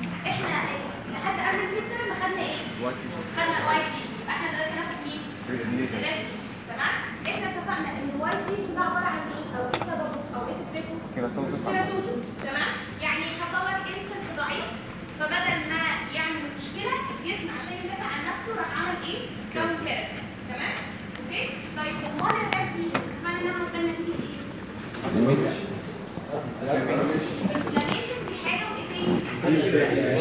احنا لحد قبل الفلتر ما خدنا ايه؟ خدنا الوايت ليجن يبقى احنا دلوقتي هناخد مين؟ الريد ليجن تمام؟ احنا اتفقنا ان الوايت ليجن ده عباره عن ايه؟ او ايه سببه؟ او ايه فكرته؟ كيراتوزس كيراتوزس تمام؟ يعني حصل لك انسنت ضعيف فبدل ما يعمل مشكله الجسم عشان يدافع عن نفسه راح عمل ايه؟ كون كيراتين تمام؟ اوكي؟ طيب امال الريد ليجن اتفقنا انها قدامنا نتيجه ايه؟ انفلاميشن دي حاجه وايه تاني؟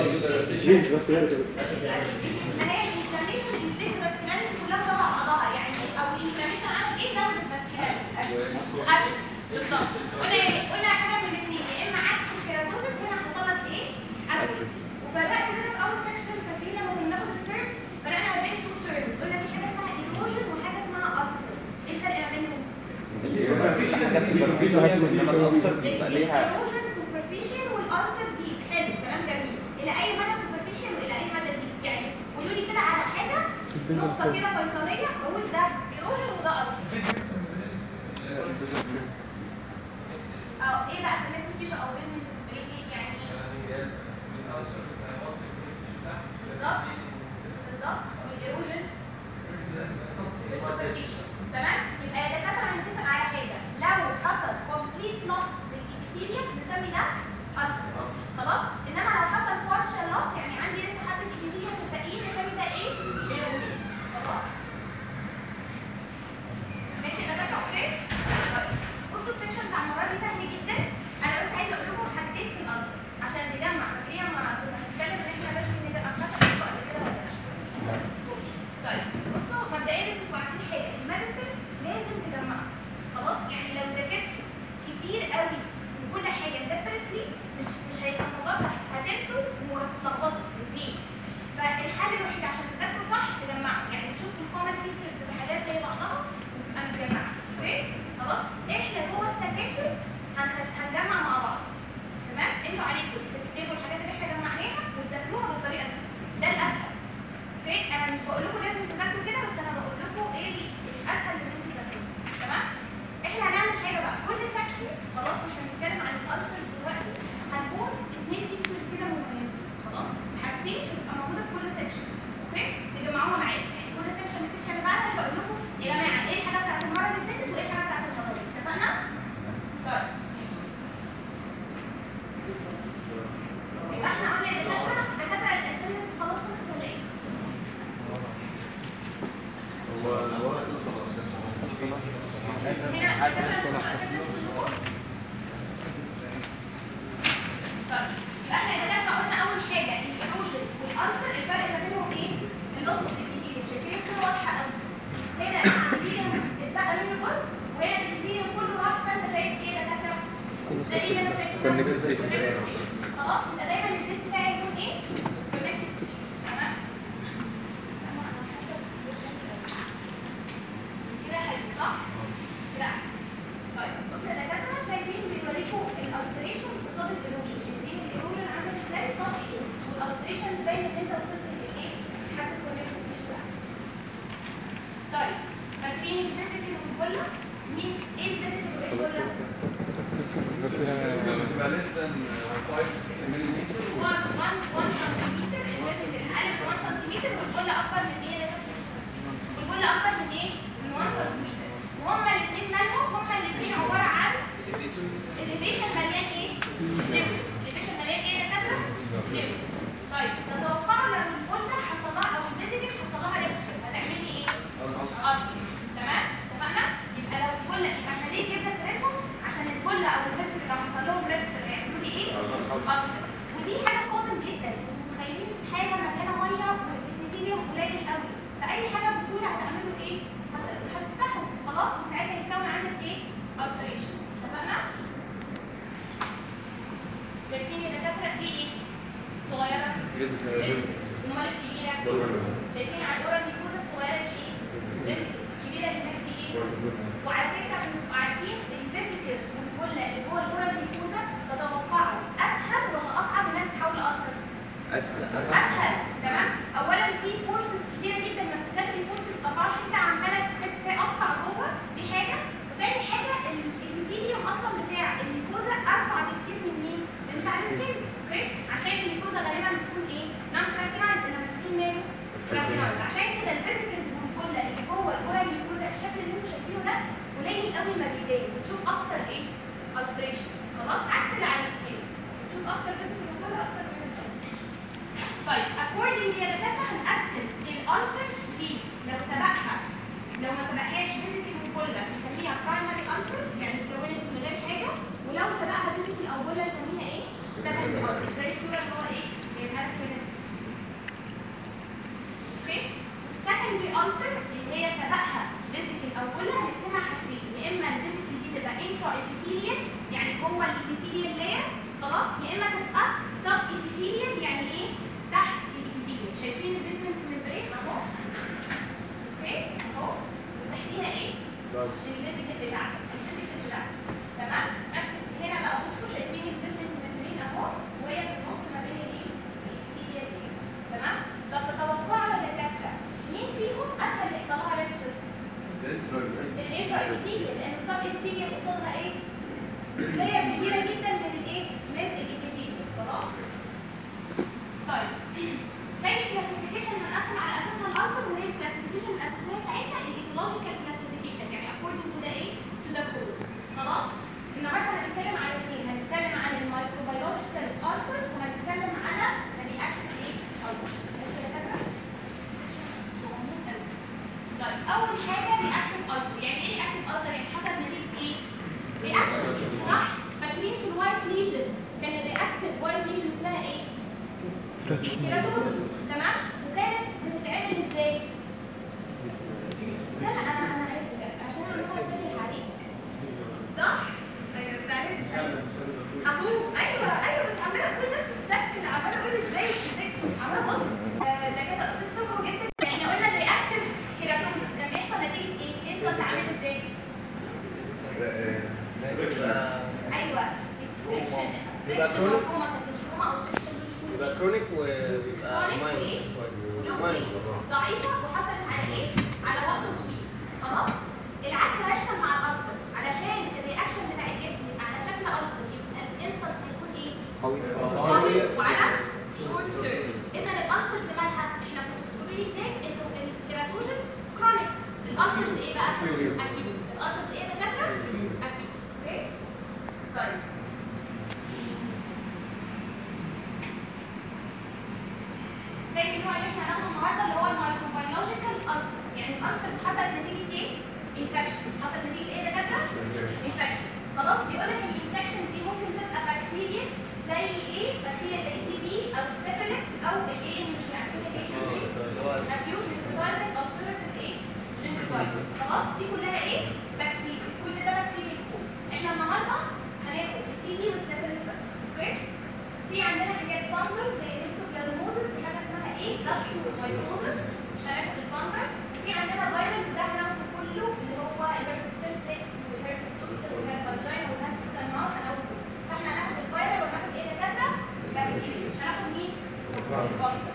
ما هي الانفلاميشن الفكره بس كلها تبع بعضها يعني او الانفلاميشن عمل ايه زود الباسكيلاريتي اكل بالظبط قلنا ايه قلنا حاجه من الاثنين يا اما عكس الكيراتوزس هنا حصل لك ايه اكل وفرقت كده في اول سكشن فاكرين لما كنا بناخد التيرمز فرقنا ما بين تو تيرمز قلنا في حاجه اسمها ايروجن وحاجه اسمها ألسر ايه الفرق ما بينهم؟ الايروجن سوبرفيشال والألسر ديب حلو كلام جميل الى اي مدى سوبرفيشال والى اي مدى ديب يعني قولوا لي كده على حاجه نقطه كده فيصليه اقول ده ايروجن وده ألسر او ايه بقى كونكتيف تيشو او بيزنس ايه يعني ايه بالظبط بالظبط والايروجن في السوبرفيشال تمام يبقى يا دكاتره هنتفق على حاجه لو حصل كومبليت لوس للابيثيليوم نسمي ده ألسر خلاص انما لو حصل بارشال لوس يعني عندي لسه حبه ابيثيليوم متبقيين نسمي ده ايه ايروجن خلاص ماشي يا دكاتره اوكي طيب بصوا السكشن بتاع المره دي سهل جدا انا بس عايزه اقول لكم حاجتين في الألسر عشان نجمع فاكرين لما كنا بنتكلم ان احنا لازم نجمع مش عارفه تبقى قبل كده ولا لا طيب بصوا مبدئيا لازم تبقوا عارفين حاجه الميديسن لازم تجمعها خلاص يعني لو ذاكرتوا كتير قوي من كل حاجه سيبريتلي مش مش هيبقى خلاص هتنسوا وهتتلخبطوا الاثنين فالحل الوحيد عشان تذاكروا صح تجمعوا يعني تشوفوا الكومن فيتشرز بحاجات زي بعضها وتبقى متجمعه اوكي خلاص احنا جوه السكاشن هنخ- هنجمع مع بعض تمام انتوا عليكم تكتبوا الحاجات اللي احنا جمعناها وتذاكروها بالطريقه دي ده الاسهل اوكي انا مش بقول لكم لازم تذاكروا كده بس انا بقول لكم ايه اللي الاسهل اللي انتوا تذاكروه تمام احنا هنعمل حاجه بقى كل سكشن خلاص احنا بنتكلم عن الالسرز دلوقتي هنقول اثنين فيتشرز كده مهمين خلاص حاجتين تبقى موجوده في كل سكشن اوكي تجمعوها معايا يعني كل سكشن السكشن اللي بعدها هبقى اقول لكم يا جماعه ايه الحاجه بتاعت المره اللي فاتت وايه الحاجه بتاعت المره دي اتفقنا؟ طيب ماشي. يبقى احنا قلنا يا دكاتره دكاتره الاتندنس خلاص خلص ولا ايه؟ هنا طيب يبقى احنا يا دكاتره قلنا اول حاجه الايروجن والانسر الفرق ما بينهم ايه؟ النص الابيثيليوم شايفين الصوره واضحه قوي هنا الابيثيليوم اتبقى منه جزء وهنا الابيثيليوم كله راح فانت شايف ايه يا دكاتره؟ ده ايه اللي انا شايفه؟ Connective tissue. Connective tissue. خلاص يبقى دايما الديس بتاعي يكون ايه؟ connective tissue. تمام؟ استنوا انا حاسه كده حلو صح؟ كده احسن. طيب بصوا يا دكاتره شايفين بيوريكم الالسريشن قصاد الايروجن شايفين الايروجن عامل ازاي صح ايه؟ والالسريشن باين ان انت وصلت لايه؟ لحد الكونكتيف تيشو طيب فاكرين الفيزيكال والجله؟ مين ايه الفيزيكال وايه الجله؟ بتبقى less than 5 ملم 1 1 سنتيمتر الفيزيكال الالف 1 سنتيمتر والجله اكبر من ايه يا دكتور؟ والجله اكبر من ايه؟ من 1 سنتيمتر وهما الاثنين مالهم هما الاثنين عباره عن الليفيشن مليان ايه؟ ليفل الليفيشن مليان ايه يا دكاتره؟ ليفل طيب تتوقعوا لو الجله حصل لها او الفيزيكال حصل لها ريبشن هتعمل لي ايه؟ ألسر تمام؟ اتفقنا؟ يبقى لو الجله يبقى احنا ليه جبنا سيرتهم؟ عشان الجله او الفيزيكال لو حصل لهم ريبشن هيعملوا لي ايه؟ ألسر ودي حاجه كومن جدا انتوا متخيلين حاجه مليانه ميه والابيثيليوم قليل قوي فاي حاجه بسهوله هتعملوا ايه؟ هت- هتفتحوا خلاص وساعتها يتكون عندك ايه؟ ulcerations اتفقنا؟ شايفين يا دكاتره دي ايه؟ صغيره امال الكبيره شايفين على الدوره النيكوزا الصغيره دي ايه؟ زفت. الكبيره اللي هناك دي ايه؟ وعلى فكره عشان تبقوا عارفين الفيزيتورز والكل اللي جوه الدوره النيكوزا تتوقعوا اسهل ولا اصعب انها تتحول لألسرز؟ اسهل تمام اولا في فورسز كتيره جدا مسكات الفورسز 24 ساعه عماله تقطع جوه دي حاجه وتاني حاجه الانتيريوم اصلا بتاع الميكوزا ارفع بكتير من مين؟ من بتاع السكين اوكي عشان الميكوزا غالبا طيب according يا دكاتره هنقسم الالسرز دي لو سبقها لو ما سبقهاش فيزيكال وبولر نسميها برايمري ulcer يعني اتكونت من غير حاجه ولو سبقها فيزيكال او بولر نسميها ايه؟ secondary ulcer زي الصوره اللي هو ايه؟ جايبها لك هنا دي. اوكي؟ السكندري ulcers اللي هي سبقها فيزيكال او بولر هنقسمها حاجتين يا اما الفيزيكال دي تبقى انترا epithelial يعني جوه الابيثيليال لاير خلاص يا اما تبقى سب epithelial يعني ايه؟ تحت الابيثيليال شايفين البيزمنت ممبرين اهو اوكي اهو وتحتيها ايه؟ الفيزيكال بتاعتك الفيزيكال بتاعتك تمام نفس هنا بقى بصوا شايفين الفيزيكال ممبرين اهو وهي في النص ما بين الايه؟ الابيثيليال layers تمام؟ طب تتوقعوا يا دكاتره مين فيهم اسهل يحصل لها ريبشر؟ الانترا ابيثيليال لان السب ابيثيليال قصادها ايه؟ لاير كبيره جدا من الايه؟ من الابيثيليال خلاص؟ طيب باقي الكلاسيفيكيشن هنقسم على اساسها الاصل وهي الكلاسيفيكيشن الاساسيه بتاعتنا الايكولوجيكال كلاسيفيكيشن يعني according to the ايه؟ to the cause خلاص؟ النهارده هنتكلم على اثنين هنتكلم عن الميكروبيولوجيكال ulcers وهنتكلم على الرياكشن ايه؟ ulcers ماشي يا دكاتره؟ صغنون قوي طيب اول حاجه رياكتيف ulcer يعني ايه رياكتيف ulcer؟ يعني حصل نتيجه ايه؟ رياكشن صح؟ فاكرين في الوايت ليجن كان الرياكتيف وايت ليجن اسمها ايه؟ كيراتوزس تمام وكانت بتتعمل ازاي؟ لا انا انا عرفت بس عشان اعملها شكل عليك صح؟ ايوه بتعمل اخوه ايوه ايوه بس عماله اقول نفس الشكل عماله اقول ازاي ازاي عماله بص آه، ده كده قصه شبهه جدا احنا قلنا الرياكتيف كيراتوزس كان بيحصل نتيجه ايه؟ انسولت عامل ازاي؟ ايوه فريكشن يبقى فريكشن او chronic؟ تروما كانت التروما او الفريكشن دول بيكونوا يبقى إيه؟ كرونيك ويبقى chronic ماينر وإيه؟ شوية. ولو ماينر إيه؟ ضعيفه وحصلت على ايه؟ على وقت طويل خلاص؟ العكس هيحصل مع الالسر علشان الرياكشن بتاع الجسم يبقى على شكل السر يبقى الانسلت هيكون ايه؟ قوي وعلى شورت تيرم اذا الالسرز مالها؟ احنا كنتوا بتقولوا لي هناك انه الكيراتوزس كرونيك الالسرز ايه بقى؟ Acute. اكيوت الالسرز ايه يا دكاتره؟ اكيوت اوكي؟ طيب تاني نوع اللي احنا هناخده النهارده اللي هو المايكروبيولوجيكال ulcers يعني الالسرز حصلت نتيجه ايه؟ انفكشن حصلت نتيجه ايه يا دكاتره؟ انفكشن خلاص بيقول لك الانفكشن دي ممكن تبقى بكتيريا زي ايه؟ بكتيريا زي تي بي او ستيفيلس او الايه مش عارفين الايه اللي هو acute necrotizing ulcerative ايه؟ gingivitis خلاص دي كلها ايه؟ بكتيريا كل ده بكتيريا كوز احنا النهارده هناخد التي بي والستيفيلس بس اوكي؟ في عندنا حاجات فانجل زي الهيستوبلازموزس في حاجه اسمها ايه؟ بلاستومايكوزس شارك الفانجل وفي عندنا فيروس وده هناخده كله اللي هو الهيربس سيمبلكس والهيربس زوستر والهيربس والهيربس كارنات هناخده كله فاحنا هناخد الفيروس وناخد ايه يا دكاتره؟ بكتيريا مش هناخد مين؟ الفانجل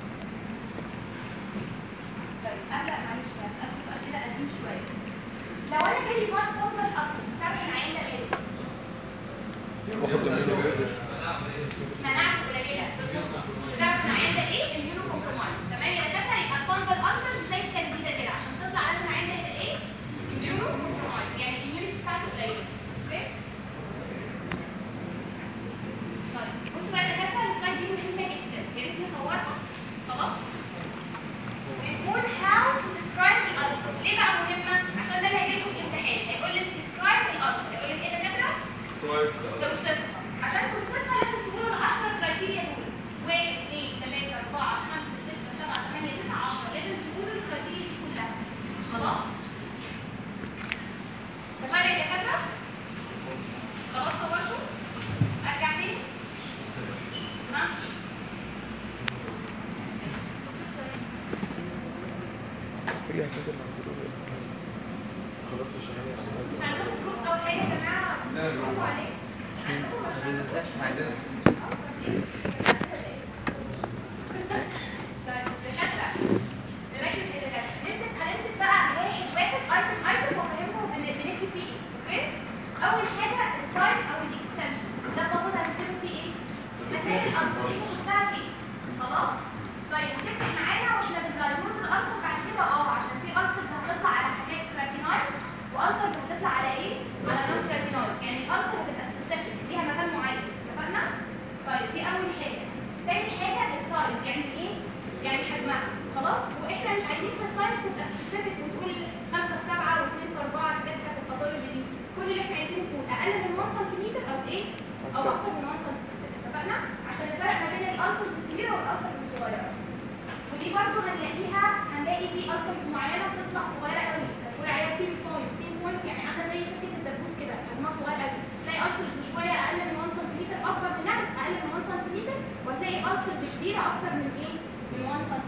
طيب ابدا معلش هسالك سؤال كده قديم شويه لو انا جالي فان فورمال ابسط تعرف العين ده ايه؟ واخد منه مناعته قليله تعرف العين ده ايه؟ اميونو كومبرومايز تمام يا دكاتره يبقى الفانجل ألسرز زي الكانديدا كده عشان تطلع لازم العين ده يبقى ايه؟ اميونو كومبرومايز يعني الاميونيتي بتاعته قليله اوكي؟ طيب بصوا بقى يا دكاتره السلايد دي مهمه جدا يا ريت نصورها خلاص؟ بنقول how to describe الألسر ليه بقى مهمة؟ عشان ده اللي هيجيلكم في الامتحان هيقول لك describe الألسر هيقول لك ايه يا دكاترة؟ توصفها عشان توصفها لازم تقولوا ال 10 كرايتيريا دول 1 2 3 4 5 6 7 8 9 10 لازم تقولوا الكرايتيريا دي كلها خلاص؟ اتفقنا يا دكاترة؟ خلاص صورتوا؟ ارجع تاني؟ تمام؟ مش عندكم جروب او حاجه يا جماعه لا، لا. برافو عليك عندكم ما مش بينزلش عندنا طيب دكاتره نركز يا دكاتره نمسك هنمسك بقى واحد واحد ايتم ايتم وافهمكم بن- بنكتب فيه ايه اوكي اول حاجه السايز او الاكستنشن ده ببساطه هتكتبوا فيه ايه مكان الالسر انت شفتها فين خلاص طيب هتفرق معانا واحنا بندايجنوز الالسر بعد كده اه عشان في السرز هتطلع على حاجات كراتينايد والسرز هتطلع على ايه على نون كراتينايد يعني الالسر هتبقى سبيسيفيك ليها مكان معين اتفقنا طيب دي اول حاجه الالسرز الصغيره ودي برضه هنلاقيها هنلاقي في السرز معينه بتطلع صغيره قوي هنقول عليها بين بوينت بين بوينت يعني عامله زي شكل الدبوس كده حجمها صغير قوي تلاقي السرز شويه اقل من 1 سم اكبر منها بس اقل من 1 سم وتلاقي السرز كبيره اكتر من ايه؟ من 1 سم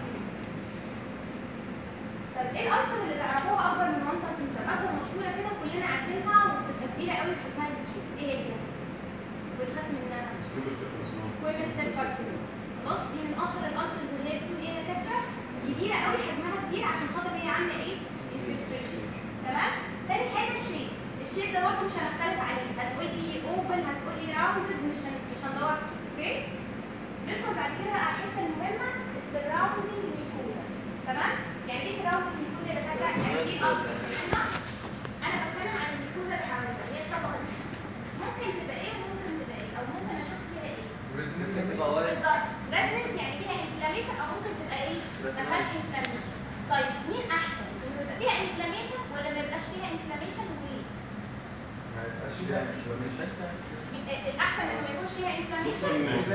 طب ايه الالسر اللي تعرفوها اكبر من 1 سم؟ الالسر مشهوره كده كلنا عارفينها وبتبقى كبيره قوي بحجمها كبير ايه هي؟ وتخاف منها سكوير سيل كارسينوم خلاص دي من اشهر الالسرز اللي هي بتكون ايه يا دكاتره كبيره قوي حجمها كبير عشان خاطر هي عامله ايه انفلتريشن تمام تاني حاجه الشيب الشيب ده برضه مش هنختلف عليه هتقول لي اوفل هتقول لي راوندد مش هن... مش هندور فيه اوكي ندخل بعد كده على الحته المهمه السراوندنج ميكوزا تمام يعني ايه سراوندنج ميكوزا يا دكاتره يعني ايه الالسر انا بتكلم عن الميكوزا اللي حواليها هي الطبقه دي ممكن تبقى ايه وممكن تبقى ايه او ممكن اشوف فيها ايه تبقى وايت بالظبط ريدنس يعني فيها انفلاميشن او ممكن تبقى ايه ما فيهاش انفلاميشن طيب مين احسن انه يبقى فيها انفلاميشن ولا ما يبقاش فيها انفلاميشن وليه مين- آه، الاحسن انه ما يكونش فيها انفلاميشن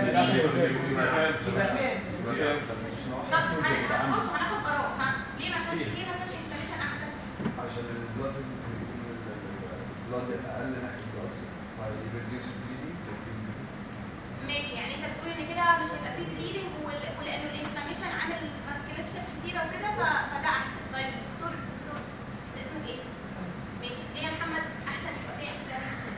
طب هن- بصوا هناخد اراء ها ليه ما فيهاش ليه ما فيهاش انفلاميشن احسن عشان البلاد فيزيت البلاد اقل ناحيه الألسر فيريديوس بليدنج ماشي يعني انت بتقول ان كده مش هيبقى فيه بليدنج ولانه الانفلاميشن عامل فاسكيلتشر كتيره وكده ف- فده احسن طيب الدكتور الدكتور ده اسمك ايه؟ ماشي ليه يا محمد احسن يبقى فيها انفلاميشن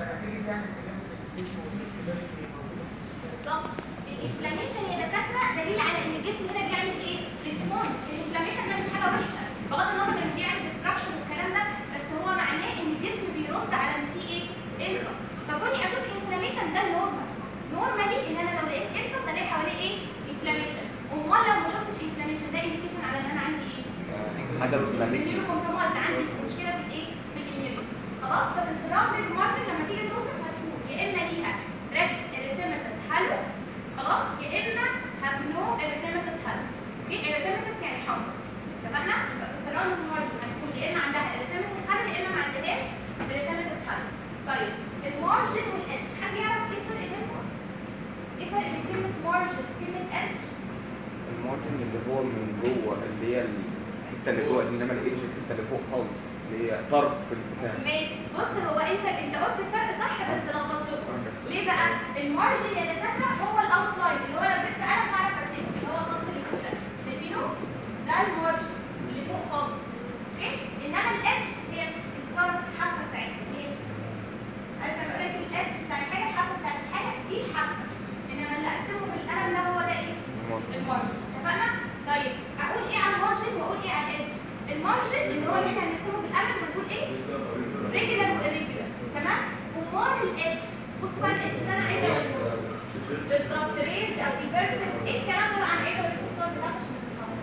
بالظبط الانفلاميشن يا دكاتره دليل على ان الجسم هنا بيعمل ايه؟ ريسبونس الانفلاميشن ده مش حاجه وحشه بغض النظر انه بيعمل ديستراكشن والكلام ده بس هو معناه ان الجسم بيرد على ان في ايه؟ انسر فكوني اشوف انفلاميشن ده نورمال نورمالي ان انا لو لقيت انسر بلاقي حواليه ايه؟ انفلاميشن امال لو ما شفتش انفلاميشن ده انديكيشن على ان انا عندي ايه؟ حاجه انفلاميشن كومبرومايز عندي مشكله في الايه؟ في الاميونيتي خلاص ففي السراوندنج مارجن لما تيجي توصف هتكون يا اما ليها ريد اريثيماتس حلو خلاص يا اما هافنو اريثيماتس حلو اوكي اريثيماتس يعني حمر اتفقنا؟ يبقى في السراوندنج مارجن هتكون يا اما عندها اريثيماتس حلو يا اما ما عندهاش اريثيماتس حلو طيب المارجن والادج حد يعرف ايه الفرق بينهم؟ ايه الفرق بين كلمه مارجن وكلمه ادج؟ المارجن اللي هو من جوه اللي هي الحته اللي جوه انما الاتش الحته اللي فوق خالص اللي هي طرف البتاع ماشي بص هو انت انت قلت الفرق صح بس لخبطته ليه بقى؟ المارجن يا دكاتره هو الاوت لاين اللي هو لو جبت انا بعرف ارسمه اللي هو الخط اللي فوق ده شايفينه؟ ده المارجن اللي فوق خالص اوكي؟ انما الاتش هي الطرف الحافه بتاعتها ليه؟ عارف لما اقول لك الاتش بتاع الحاجه الحافه بتاعت الحاجه دي الحافه انما اللي ارسمه بالقلم ده هو ده ايه؟ المارجن اتفقنا؟ طيب اقول ايه على المارجن واقول ايه على الاتش؟ المارجن اللي هو اللي احنا هنرسمه بالقلم هنقول ايه؟ ريجولار وإيريجولار تمام؟ امال الاتش بص بقى الاتش ده انا عايزه اقوله بالظبط ريز او ايفرتد ايه الكلام ده بقى انا عايزه اوريكم الصور بتاعته عشان تفهموا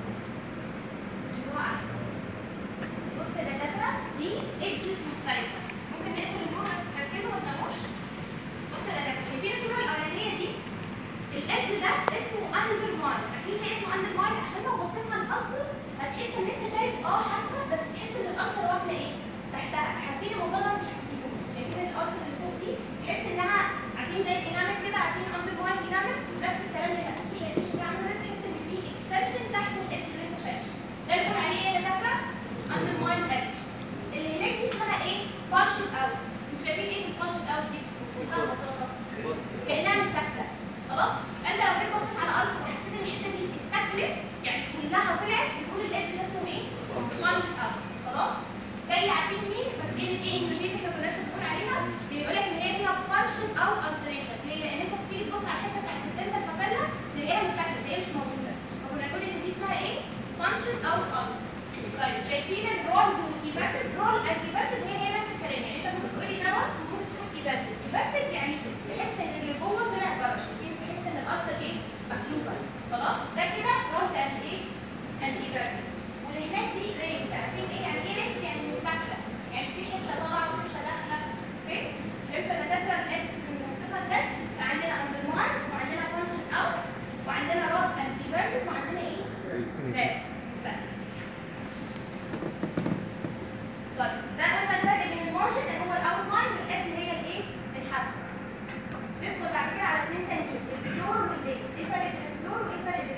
شوفوها احسن بص يا دكاتره دي ايدجز مختلفه ممكن نقفل النور بس تركزوا ما تناموش بص يا دكاتره شايفين الصوره الاولانيه دي الاتش ده اسمه اندر ماين عارفين ليه اسمه اندر ماين عشان لو بصيت على الالسر هتحس ان انت شايف اه حافه بس تحس ان الالسر واكله ايه تحتها حاسين الموضوع ده مش حاسينه شايفين الالسر اللي فوق دي تحس انها عارفين زي الانامل كده عارفين اندر ماين انامل نفس الكلام هنا بصوا شايفين شايفين عامل ده تحس ان في اكستنشن تحت الاتش اللي انت شايفه ده بنقول عليه ايه يا دكاتره اندر ماين اتش اللي هناك دي اسمها ايه بارشل اوت انتوا شايفين ايه في البارشل اوت دي بمنتهى البساطه كانها متاكله خلاص انت لو جيت بصيت على الالسر وحسيت ان الحته دي اتاكلت يعني كلها طلعت بنقول الاتش ده اسمه ايه؟ بارشل اوت خلاص زي عارفين مين فاكرين الايه انرجيتك اللي الناس بتقول عليها بيقول لك ان هي فيها بارشل او السريشن ليه؟ لان انت بتيجي تبص على الحته بتاعت الدنتال بابيلا تلاقيها متاكله تلاقيها مش موجوده فكنا نقول ان دي اسمها ايه؟ بارشل او السر طيب شايفين الرول والايفرتد رول الايفرتد هي هي نفس الكلام يعني انت ممكن تقولي دوت ممكن تقول ايفرتد ايفرتد يعني تحس ان اللي جوه طلع بره شايفين تحس ان الالسر ايه؟ مقلوبه خلاص ده كده رول اند ايه؟ اند ايفرتد واللي هناك دي رينج عارفين ايه يعني ايه رينج يعني متاكله يعني في حته طالعه وفي مش داخله اوكي يبقى دكاتره الاتشز اللي بنوصفها ازاي عندنا اندر مان وعندنا فانكشن اوت وعندنا رود اند ايفرتد وعندنا ايه؟ ريد طيب ده هو الفرق بين المارجن اللي هو الاوت لاين والاتش اللي هي الايه؟ الحافه ندخل بعد كده على اثنين تانيين الفلور والبيز ايه الفرق بين الفلور وايه الفرق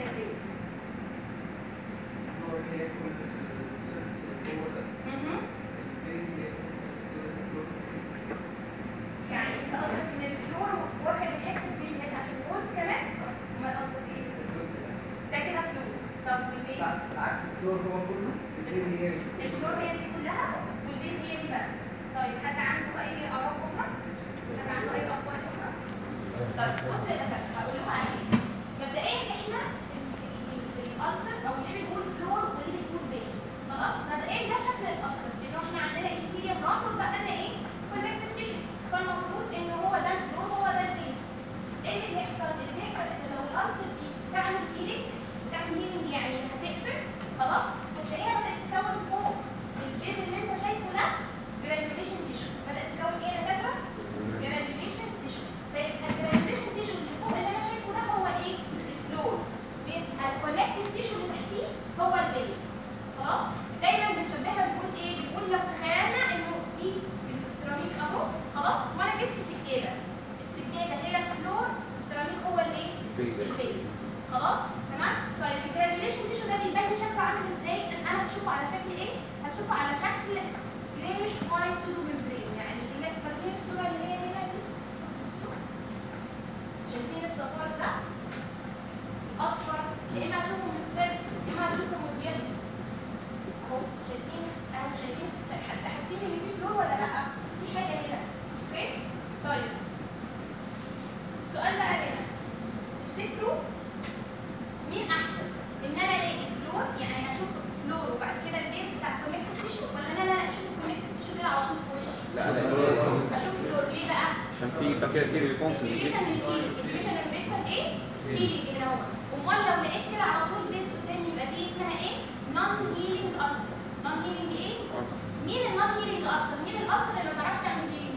عكس الفلور هو كله البيز هي الفلور هي دي كلها والبيز هي دي بس طيب حد عنده اي اراء اخرى؟ حد عنده اي اقوال اخرى؟ طيب بص يا دكاتره هقول لكم على ايه مبدئيا احنا الالسر او ليه بنقول فلور وليه بنقول بيز خلاص مبدئيا ده شكل الالسر لانه احنا عندنا انتيريور راح وبقى لنا ايه كونكتيف تيشو فالمفروض ان هو ده الفلور هو ده البيز ايه اللي بيحصل اللي بيحصل ان لو الالسر دي تعمل هيلينج تعمل هيلينج يعني هتقفل خلاص هتلاقيها بدات تكون فوق البيز اللي انت شايفه ده جرانيوليشن تيشو بدات تكون ايه يا دكاتره جرانيوليشن تيشو فيبقى الجرانيوليشن تيشو اللي فوق اللي انا شايفه ده هو ايه الفلور ويبقى الكونكتيف تيشو اللي تحتيه هو البيز خلاص دايما بنشبهها بنقول ايه بنقول لو تخيلنا انه دي السيراميك اهو خلاص وانا جبت سجاده السجاده هي الفلور والسيراميك هو الايه البيز. البيز خلاص تمام طيب الجرانيوليشن تيشو ده بيبان لي شكله عامل ازاي ان انا هشوفه على شكل ايه هشوفه على شكل جريش وايت سودو ممبرين يعني اللي فاكرين الصوره اللي هي هنا دي شايفين الصفار ده اصفر يا اما هتشوفه مصفر يا اما هتشوفه مبيض اهو شايفين اهو شايفين شا- حاسين حاسين ان في فلور ولا لا في حاجه هنا اوكي طيب السؤال بقى هنا تفتكروا مين احسن ان انا الاقي فلور يعني اشوف فلور وبعد كده البيز بتاع الكونكتيف تيشو ولا ان انا اشوف الكونكتيف تيشو كده على طول في وشي لا لا اشوف فلور ليه بقى عشان في يبقى كده في ريسبونس الديفيشن الهيلينج الديفيشن اللي بيحصل ايه؟ هيلينج هنا اهو امال لو لقيت كده على طول بيز قدامي يبقى دي اسمها ايه؟ نون هيلينج ألسر نون هيلينج ايه؟ مين النون هيلينج ألسر؟ مين الألسر اللي ما بتعرفش تعمل هيلينج؟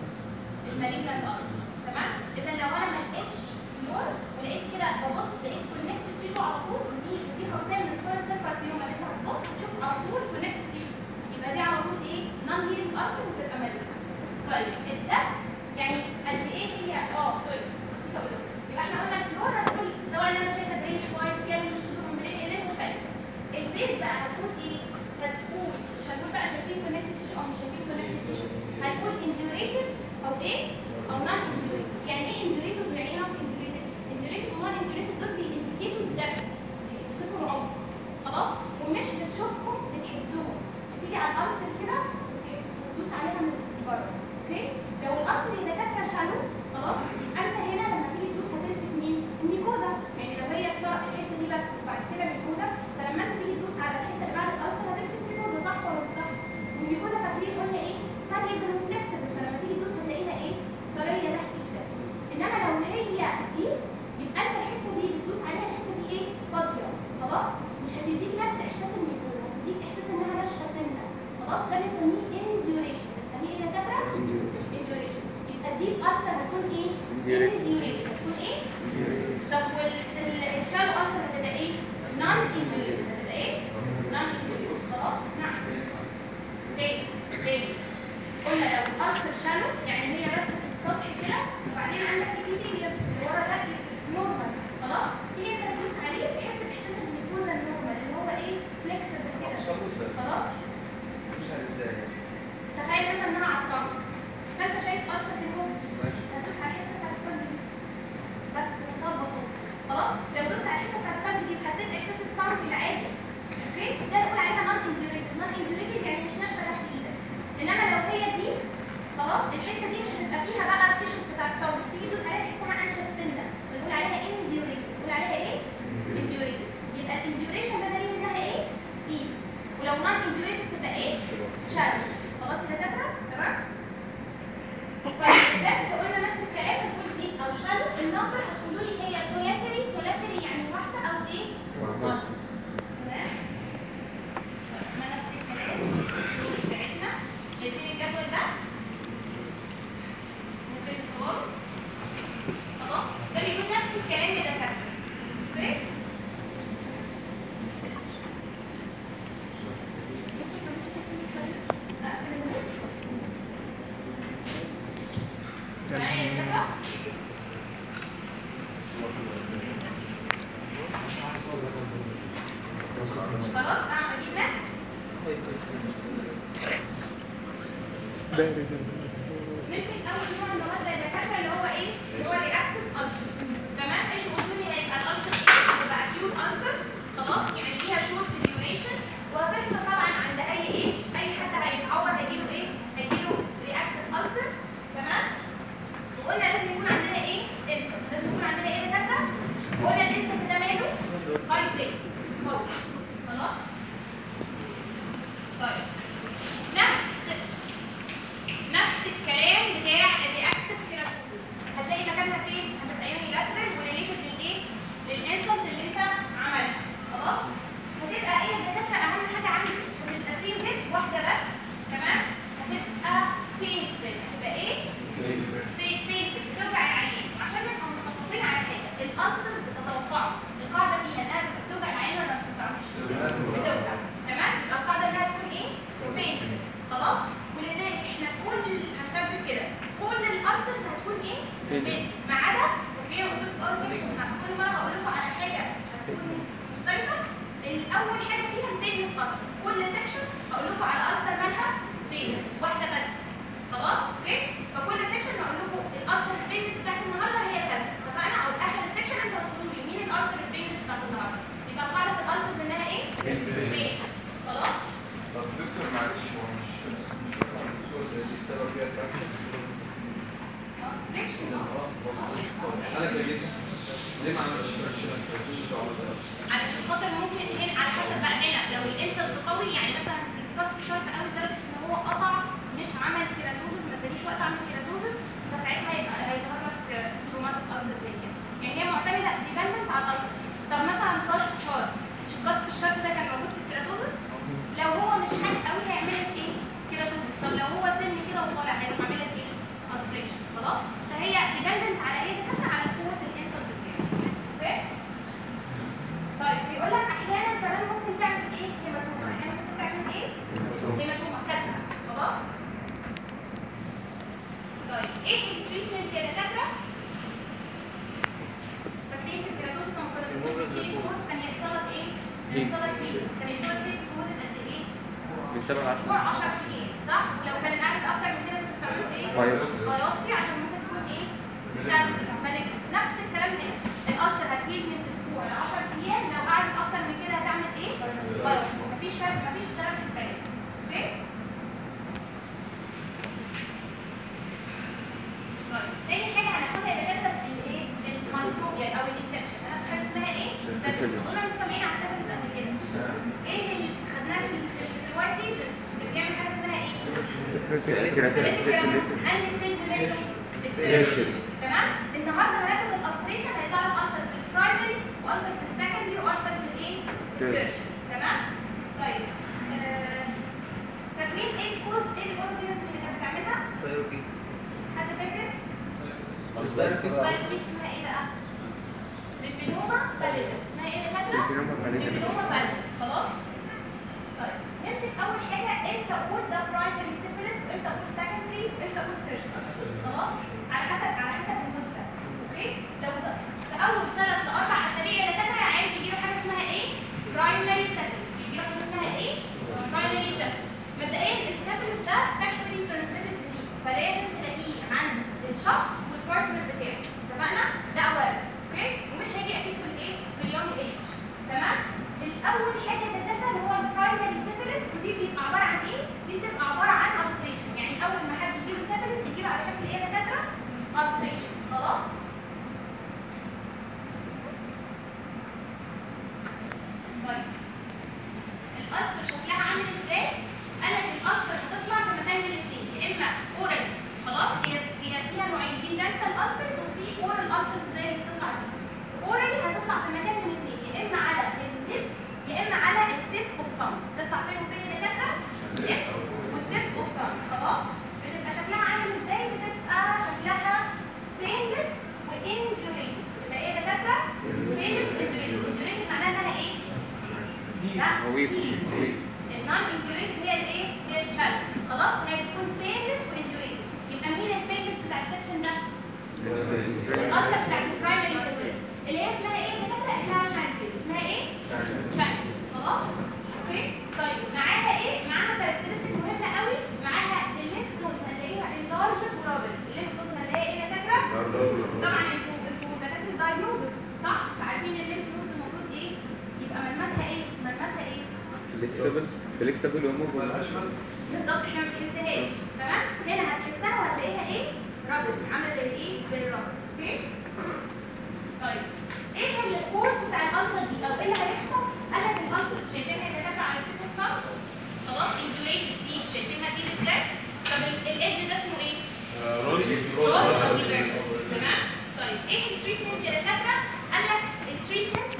المالجنت ألسر تمام؟ إذا لو أنا ما لقيتش فلور ولقيت كده ببص لقيت كونكتيف تيشو على طول ودي ودي خاصية من السكوير سيل كارسينوما اللي أنت هتبص تشوف على طول كونكتيف تيشو يبقى دي على طول ايه؟ نون هيلينج ألسر وتبقى مالجنت طيب ده يعني قد ايه هي اه سوري نسيت اقول لك. يبقى احنا قلنا الفلور هتقول سواء اللي انا شايفه جريش وايت يلو مش سودو ممبرين اللي انت شايفه البيز بقى هتقول ايه؟ هتقول مش هنقول بقى شايفين كونكتد تيشو او مش شايفين كونكتد تيشو هتقول انديوريتد او ايه؟ او نون انديوريتد يعني ايه انديوريتد يعني ايه نون انديوريتد؟ انديوريتد ونون انديوريتد دول بينديكيتوا الدم بينديكيتوا العمر خلاص ومش بتشوفهم بتحسوهم تيجي على الارسل كده وتحس وتدوس عليها من بره اوكي لو الارسل اللي دكاتره شالوه خلاص يبقى انت هنا لما تيجي تدوس هتمسك مين الميكوزا يعني لو هي كده الحته دي بس وبعد كده ميكوزا فلما انت تيجي تدوس على الحته اللي بعد الارسل هتمسك ميكوزا صح ولا مش صح والميكوزا فاكرين قلنا ايه ماليبل فليكسبل فلما تيجي تدوس هتلاقيها ايه طريه تحت ايدك انما لو هي دي يبقى انت الحته دي بتدوس عليها الحته دي ايه فاضيه خلاص مش هتديك نفس احساس الميكوزا هتديك احساس انها ناشفه سنه خلاص ده بنسميه انديوريشن بنسميه ايه يا دكاتره انديوريشن يبقى الديب ارسل هتكون ايه Indurated. انديوريتد هتكون ايه طب والشالو ارسل هتبقى ايه نون انديوريتد هتبقى ايه نون انديوريتد خلاص نعم تاني تاني قلنا لو الارسل شالو يعني هي بس في السطح كده وبعدين عندك ابيثيليوم اللي ورا ده نورمال خلاص تيجي انت تدوس عليه تحس باحساس الميكوزا النورمال اللي هو ايه فليكسبل كده خلاص ازاي؟ تخيل مثلا ان انا على الطرف فانت شايف ارسل هنا اهو ماشي هتدوس على الحته بتاعت الكل دي بس بمنتهى البساطه خلاص لو دوست على الحته بتاعت الكل دي وحسيت احساس الطرف العادي اوكي ده نقول عليها نون انديوريتد نون انديوريتد يعني مش ناشفه تحت ايدك انما لو هي دي خلاص الحته دي مش هتبقى فيها بقى التيشوز بتاع الطرف تيجي تدوس عليها تحسها انشف سنه بنقول عليها انديوريتد بنقول عليها ايه؟ انديوريتد يبقى الانديوريشن ده دليل انها ايه؟ دي ولو نون انديوريتد تبقى ايه؟ شادو خلاص يا دكاتره تمام؟ طيب ده قلنا نفس الكلام هتقول دي او شادو النمبر هتقولوا لي هي سولاتري سولاتري يعني واحده او ايه؟ واحده تمام؟ ما نفس الكلام الشروط بتاعتنا شايفين الجدول ده؟ ممكن نصوره؟ خلاص ده بيقول نفس الكلام يا دكاتره اوكي؟ معايا يا دكاتره؟ خلاص اعمل اجيب نفس نمسك اول نوع النهارده يا دكاتره اللي هو ايه؟ اللي هو رياكتيف ألسرز تمام؟ ايش قلتوا لي هيبقى الألسر ايه؟ هتبقى اكيوت ألسر خلاص يعني ليها شويه الانسلت اللي انت عملها خلاص هتبقى ايه الدكاتره اهم حاجه عندي هتبقى سيمبل واحده بس تمام هتبقى بينفل هتبقى ايه في بينفل بتوجع العين عشان نبقى متفقين على حاجه الالسرز تتوقعوا القاعده فيها انها بتوجع العين ولا ما بتوجعش بتوجع تمام يبقى القاعده انها تكون ايه بينفل خلاص ولذلك احنا كل هنثبت كده كل الالسرز هتكون ايه بينفل ما عدا وفي قلت لكم اول سيكشن كل مره هقول لكم على حاجه هتكون مختلفه الاول حاجه فيها البينس السر كل سيكشن هقول لكم على السر مالها بينس واحده بس خلاص اوكي فكل سيكشن هقول لكم الالسر البينس بتاعت النهارده هي كذا اتفقنا او اخر السيكشن انتوا هتقولوا لي مين الالسر البينس بتاعت النهارده يبقى القاعده في الالسرز انها ايه بين خلاص طب دكتور معلش هو مش مش مثلا الصورة دي السبب فيها تراكشن فريكشن انا كجسم ليه ما عملتش تراكشن الكراتوزس وعملت تراكشن؟ علشان خاطر ممكن هنا على حسب بقى هنا لو الانسلت قوي يعني مثلا الكسب شارب قوي لدرجه ان هو قطع مش عمل كيراتوزس ما ادانيش وقت اعمل كيراتوزس فساعتها يبقى هيظهر لك تروماتيك ألسر زي كده يعني هي معتمده ديبندنت على الألسر طب مثلا كسب شارب مش الكسب الشارب ده كان موجود في الكيراتوزس لو هو مش حاد قوي هيعمل لك ايه كيراتوزس طب لو هو سن كده وطالع هيروح عامل لك ايه ألسريشن خلاص فهي ديبندنت على ايه دكاتره على قوه الانسلت بتاعه اوكي طيب بيقول لك احيانا كمان ممكن تعمل ايه هيماتوما احيانا ممكن تعمل ايه هيماتوما كاتبه خلاص طيب ايه التريتمنت يا دكاتره فاكرين في الكيراتوز لما كنا بنقول تشيل الكوز كان يحصل لك ايه كان يحصل لك هيل كان يحصل لك هيل في مده قد ايه من سبع اسبوع عشر 10 ايام صح ولو كانت قعدت اكتر من كده كنت بتعملوا ايه بايوبسي. بايوبسي عشان ممكن تكون ايه كانسر مالك نفس الكلام هنا الالسر هتهيل من اسبوع ل 10 ايام لو قعدت اكتر من كده هتعمل ايه بايوبسي مفيش فرق مفيش اختلاف في الكلام اوكي طيب تاني حاجه هناخدها يا دكاتره الايه الميكروبيا او الانفكشن انا كانت اسمها ايه السيفيلس. قلنا مش سامعين على السيفيلس قبل كده ايه اللي خدناه في ال- في الوايت ليجن اللي بيعمل حاجه اسمها ايه تمام النهارده هناخد الالسريشن هيطلع لك السر في البرايمري والسر في السكندري والسر في الايه في التيرشري تمام طيب آه، فاكرين ايه الكوز ايه الاورجانيزم اللي كانت بتعملها حد فاكر الفايل اسمها ايه بقى للبنوما باليدا اسمها ايه يا دكاتره للبنوما باليدا. للبنوما باليدا خلاص طيب نمسك اول حاجه امتى اقول ده برايمري سيفيلس وامتى اقول سكندري وامتى اقول تيرشري خلاص على حسب على حسب المده اوكي لو ز- في اول ثلاث لاربع اسابيع يا دكاتره العيان بيجي له حاجه اسمها ايه برايمري سيفيلس بيجي له حاجه اسمها ايه برايمري سيفيلس مبدئيا السيفيلس ده سexually transmitted disease فلازم تلاقيه عند الشخص والبارتنر بتاعه اتفقنا ده اولا اوكي ومش هيجي اكيد في الايه في اليونج ايج تمام الاول حاجه تتفق اللي هو البرايمري سيفيلس ودي بتبقى عباره عن ايه دي بتبقى عباره عن ulceration يعني اول ما حد يجيله سيفيلس بيجيله على شكل ايه يا دكاتره ulceration خلاص طيب الألسر شكلها عامل ازاي؟ قال لك الألسر هتطلع في مكان من الاثنين يا اما اورال خلاص هي هي فيها نوعين في جنتال ألسرز وفي اورال ألسرز زي اللي بتطلع دي اورال هتطلع في مكان من الاثنين يا اما على اللبس يا اما على التيب اوف تانج تطلع فين وفين يا دكاتره؟ لبس والتيب اوف تانج خلاص بتبقى شكلها عامل ازاي؟ بتبقى شكلها بينلس وانديوريتد بتبقى ايه يا دكاتره؟ بينلس انديوريتد انديوريتد معناها انها ايه؟ لا ويك إيه. ويك النون انجوريتد هي الايه؟ هي الشل خلاص وهي بتكون بينلس وانجوريتد يبقى مين البينلس بتاع السكشن ده؟ الاثر بتاعت البرايمري سيفيلس اللي هي اسمها ايه؟ كتبنا اسمها شانكل اسمها ايه؟ شانكل خلاص؟ اوكي؟ طيب معاها ايه؟ معاها كاركترستيك مهمه قوي معاها الليف نودز هنلاقيها اللارج ورابل الليف نودز هنلاقيها ايه يا دكاتره؟ طبعا انتوا انتوا دكاتره دايجنوزس صح؟ فعارفين الليف نودز المفروض ايه؟ يبقى ملمسها ايه؟ ملمسها ايه؟ فليكسبل فليكسبل وموف ملهاش ملك بالظبط احنا ما بنحسهاش تمام هنا هتحسها وهتلاقيها ايه رابط عامله زي الايه زي الرابط اوكي طيب ايه الكورس بتاع الالسر دي او ايه اللي هيحصل انا الالسر شايفينها اللي كاتبه على التيك توك خلاص انجوريتد دي شايفينها دي بالذات طب الايدج ده اسمه ايه رول او ديفيرت تمام طيب ايه التريتمنت يا دكاتره قال لك التريتمنت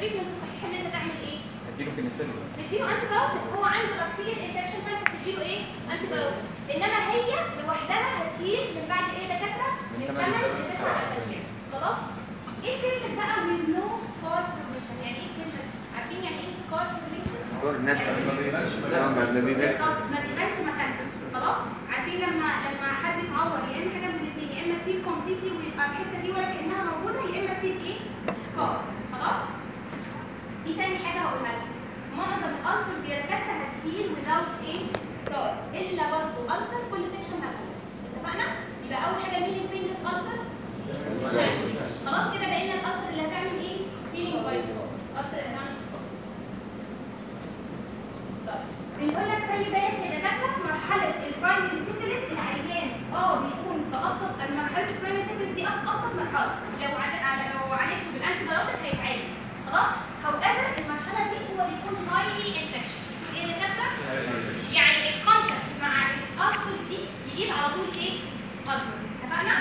التريتمنت الصحيح ان انت تعمل ايه؟ اديله بنسلين تديله انتي بايوتيك هو عنده بكتيريا انفكشن فانت بتديله ايه؟ انتي بايوتيك انما هي لوحدها هتهيل من بعد ايه دكاتره؟ من من 8 تمن ل 9 اسابيع خلاص؟ ايه كلمه بقى with no scar formation يعني ايه كلمه؟ عارفين يعني ايه scar formation؟ دور النت ما بيبانش لا ما ما بيبانش بالظبط ما بيبانش مكانها خلاص عارفين لما لما حد يتعور يا اما حاجه من الاثنين يا اما تفيد كومبليتلي ويبقى الحته دي ولا كانها موجوده يا اما تفيد ايه سكار خلاص دي تاني حاجه هقولها لك معظم الالسرز يا دكاتره هتهيل without ايه سكار الا برضه السر كل سيكشن هتهيل اتفقنا يبقى اول حاجه مين البينلس السر خلاص كده بقينا الالسر اللي هتعمل ايه هيلينج باي سكار الالسر اللي هتعمل سكار طيب بنقول لك خلي بالك يا دكاتره في مرحله البرايمري سيفيلس العيان اه بيكون في ابسط مرحله البرايمري سيفيلس دي أب- ابسط مرحله لو عد... على- لو عالجته بالانتي بايوتيك هيتعالج خلاص however المرحله دي هو بيكون هايلي انفكشن ايه يا دكاتره؟ يعني الكونتاكت مع الالسر دي يجيب على طول ايه؟ السر اتفقنا؟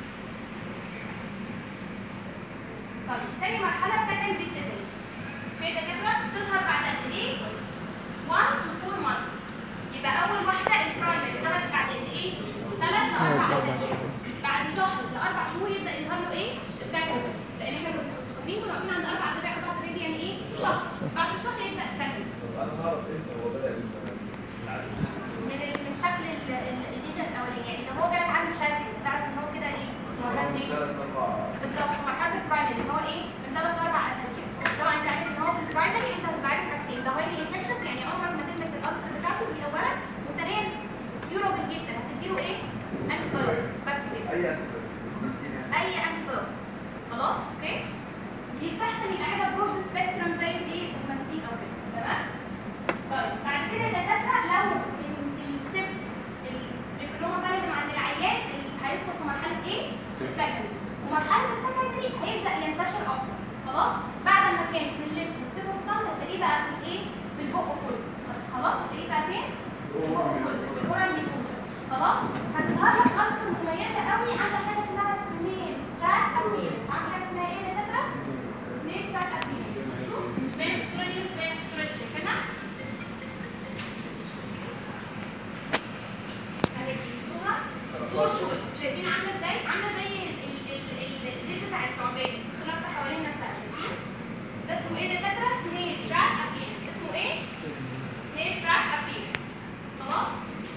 طيب تاني مرحله سكندري سيفيلس في دكاتره بتظهر بعد قد ايه؟ 1 to 4 months يبقى اول واحده البرايمري ظهرت بعد قد ايه؟ 3 ل 4 اسابيع بعد شهر لاربع شهور يبدا يظهر له ايه؟ السكندري لان احنا كنا فاكرين كنا واقفين عند اربع اسابيع اربع اسابيع دي يعني ايه؟ شهر بعد الشهر يبدا السكندري طب انا هعرف امتى هو بدا امتى من ال- من شكل ال- ال- الليجن الاولاني يعني لو هو جالك عنده شكل تعرف ان هو كده ايه؟ مرحله ايه؟ ثلاث اربع بالظبط في مرحله البرايمري اللي هو ايه؟ من ثلاث لاربع اسابيع طبعا انت عارف ان هو في البرايمري انت هتبقى عارف حاجتين ده هايلي انفكشنز يعني عمرك ما تلمس الالسر بتاعته دي اولا وثانيا كيورابل جدا هتديله ايه؟ انتي بايوتيك بس كده اي اي انتي بايوتيك خلاص اوكي؟ يستحسن يبقى حاجه برود سبيكترم زي الايه؟ الرومانتين او كده تمام؟ طيب بعد كده يا دكاتره لو السبت التريبلوما بلد عند العيان اللي هيدخل في مرحله ايه؟ السكندري ومرحله السكندري هيبدا ينتشر اكتر خلاص بعد ما كان في اللب والتب والفطام هتلاقيه بقى في الايه؟ في البق كله خلاص هتلاقيه بقى فين؟ في البق كله في الاورال ميكوزا خلاص هتظهر لك ألسر مميزه قوي عندها حاجه اسمها سنين تراك ابيرنس عندها حاجه اسمها ايه يا دكاتره؟ سنين تراك ابيرنس بصوا مش باين في الصوره دي بس باين في الصوره دي شايفينها؟ اهي بتشوفوها تورشوس شايفين عامله ازاي؟ عامله زي ال- ال- ال- ال- الديل بتاع الثعبان بس لفه حوالين نفسها شايفين؟ ده اسمه ايه ده دكاتره؟ سنيل تراك ابيرنس اسمه ايه؟ سنيل تراك ابيرنس خلاص؟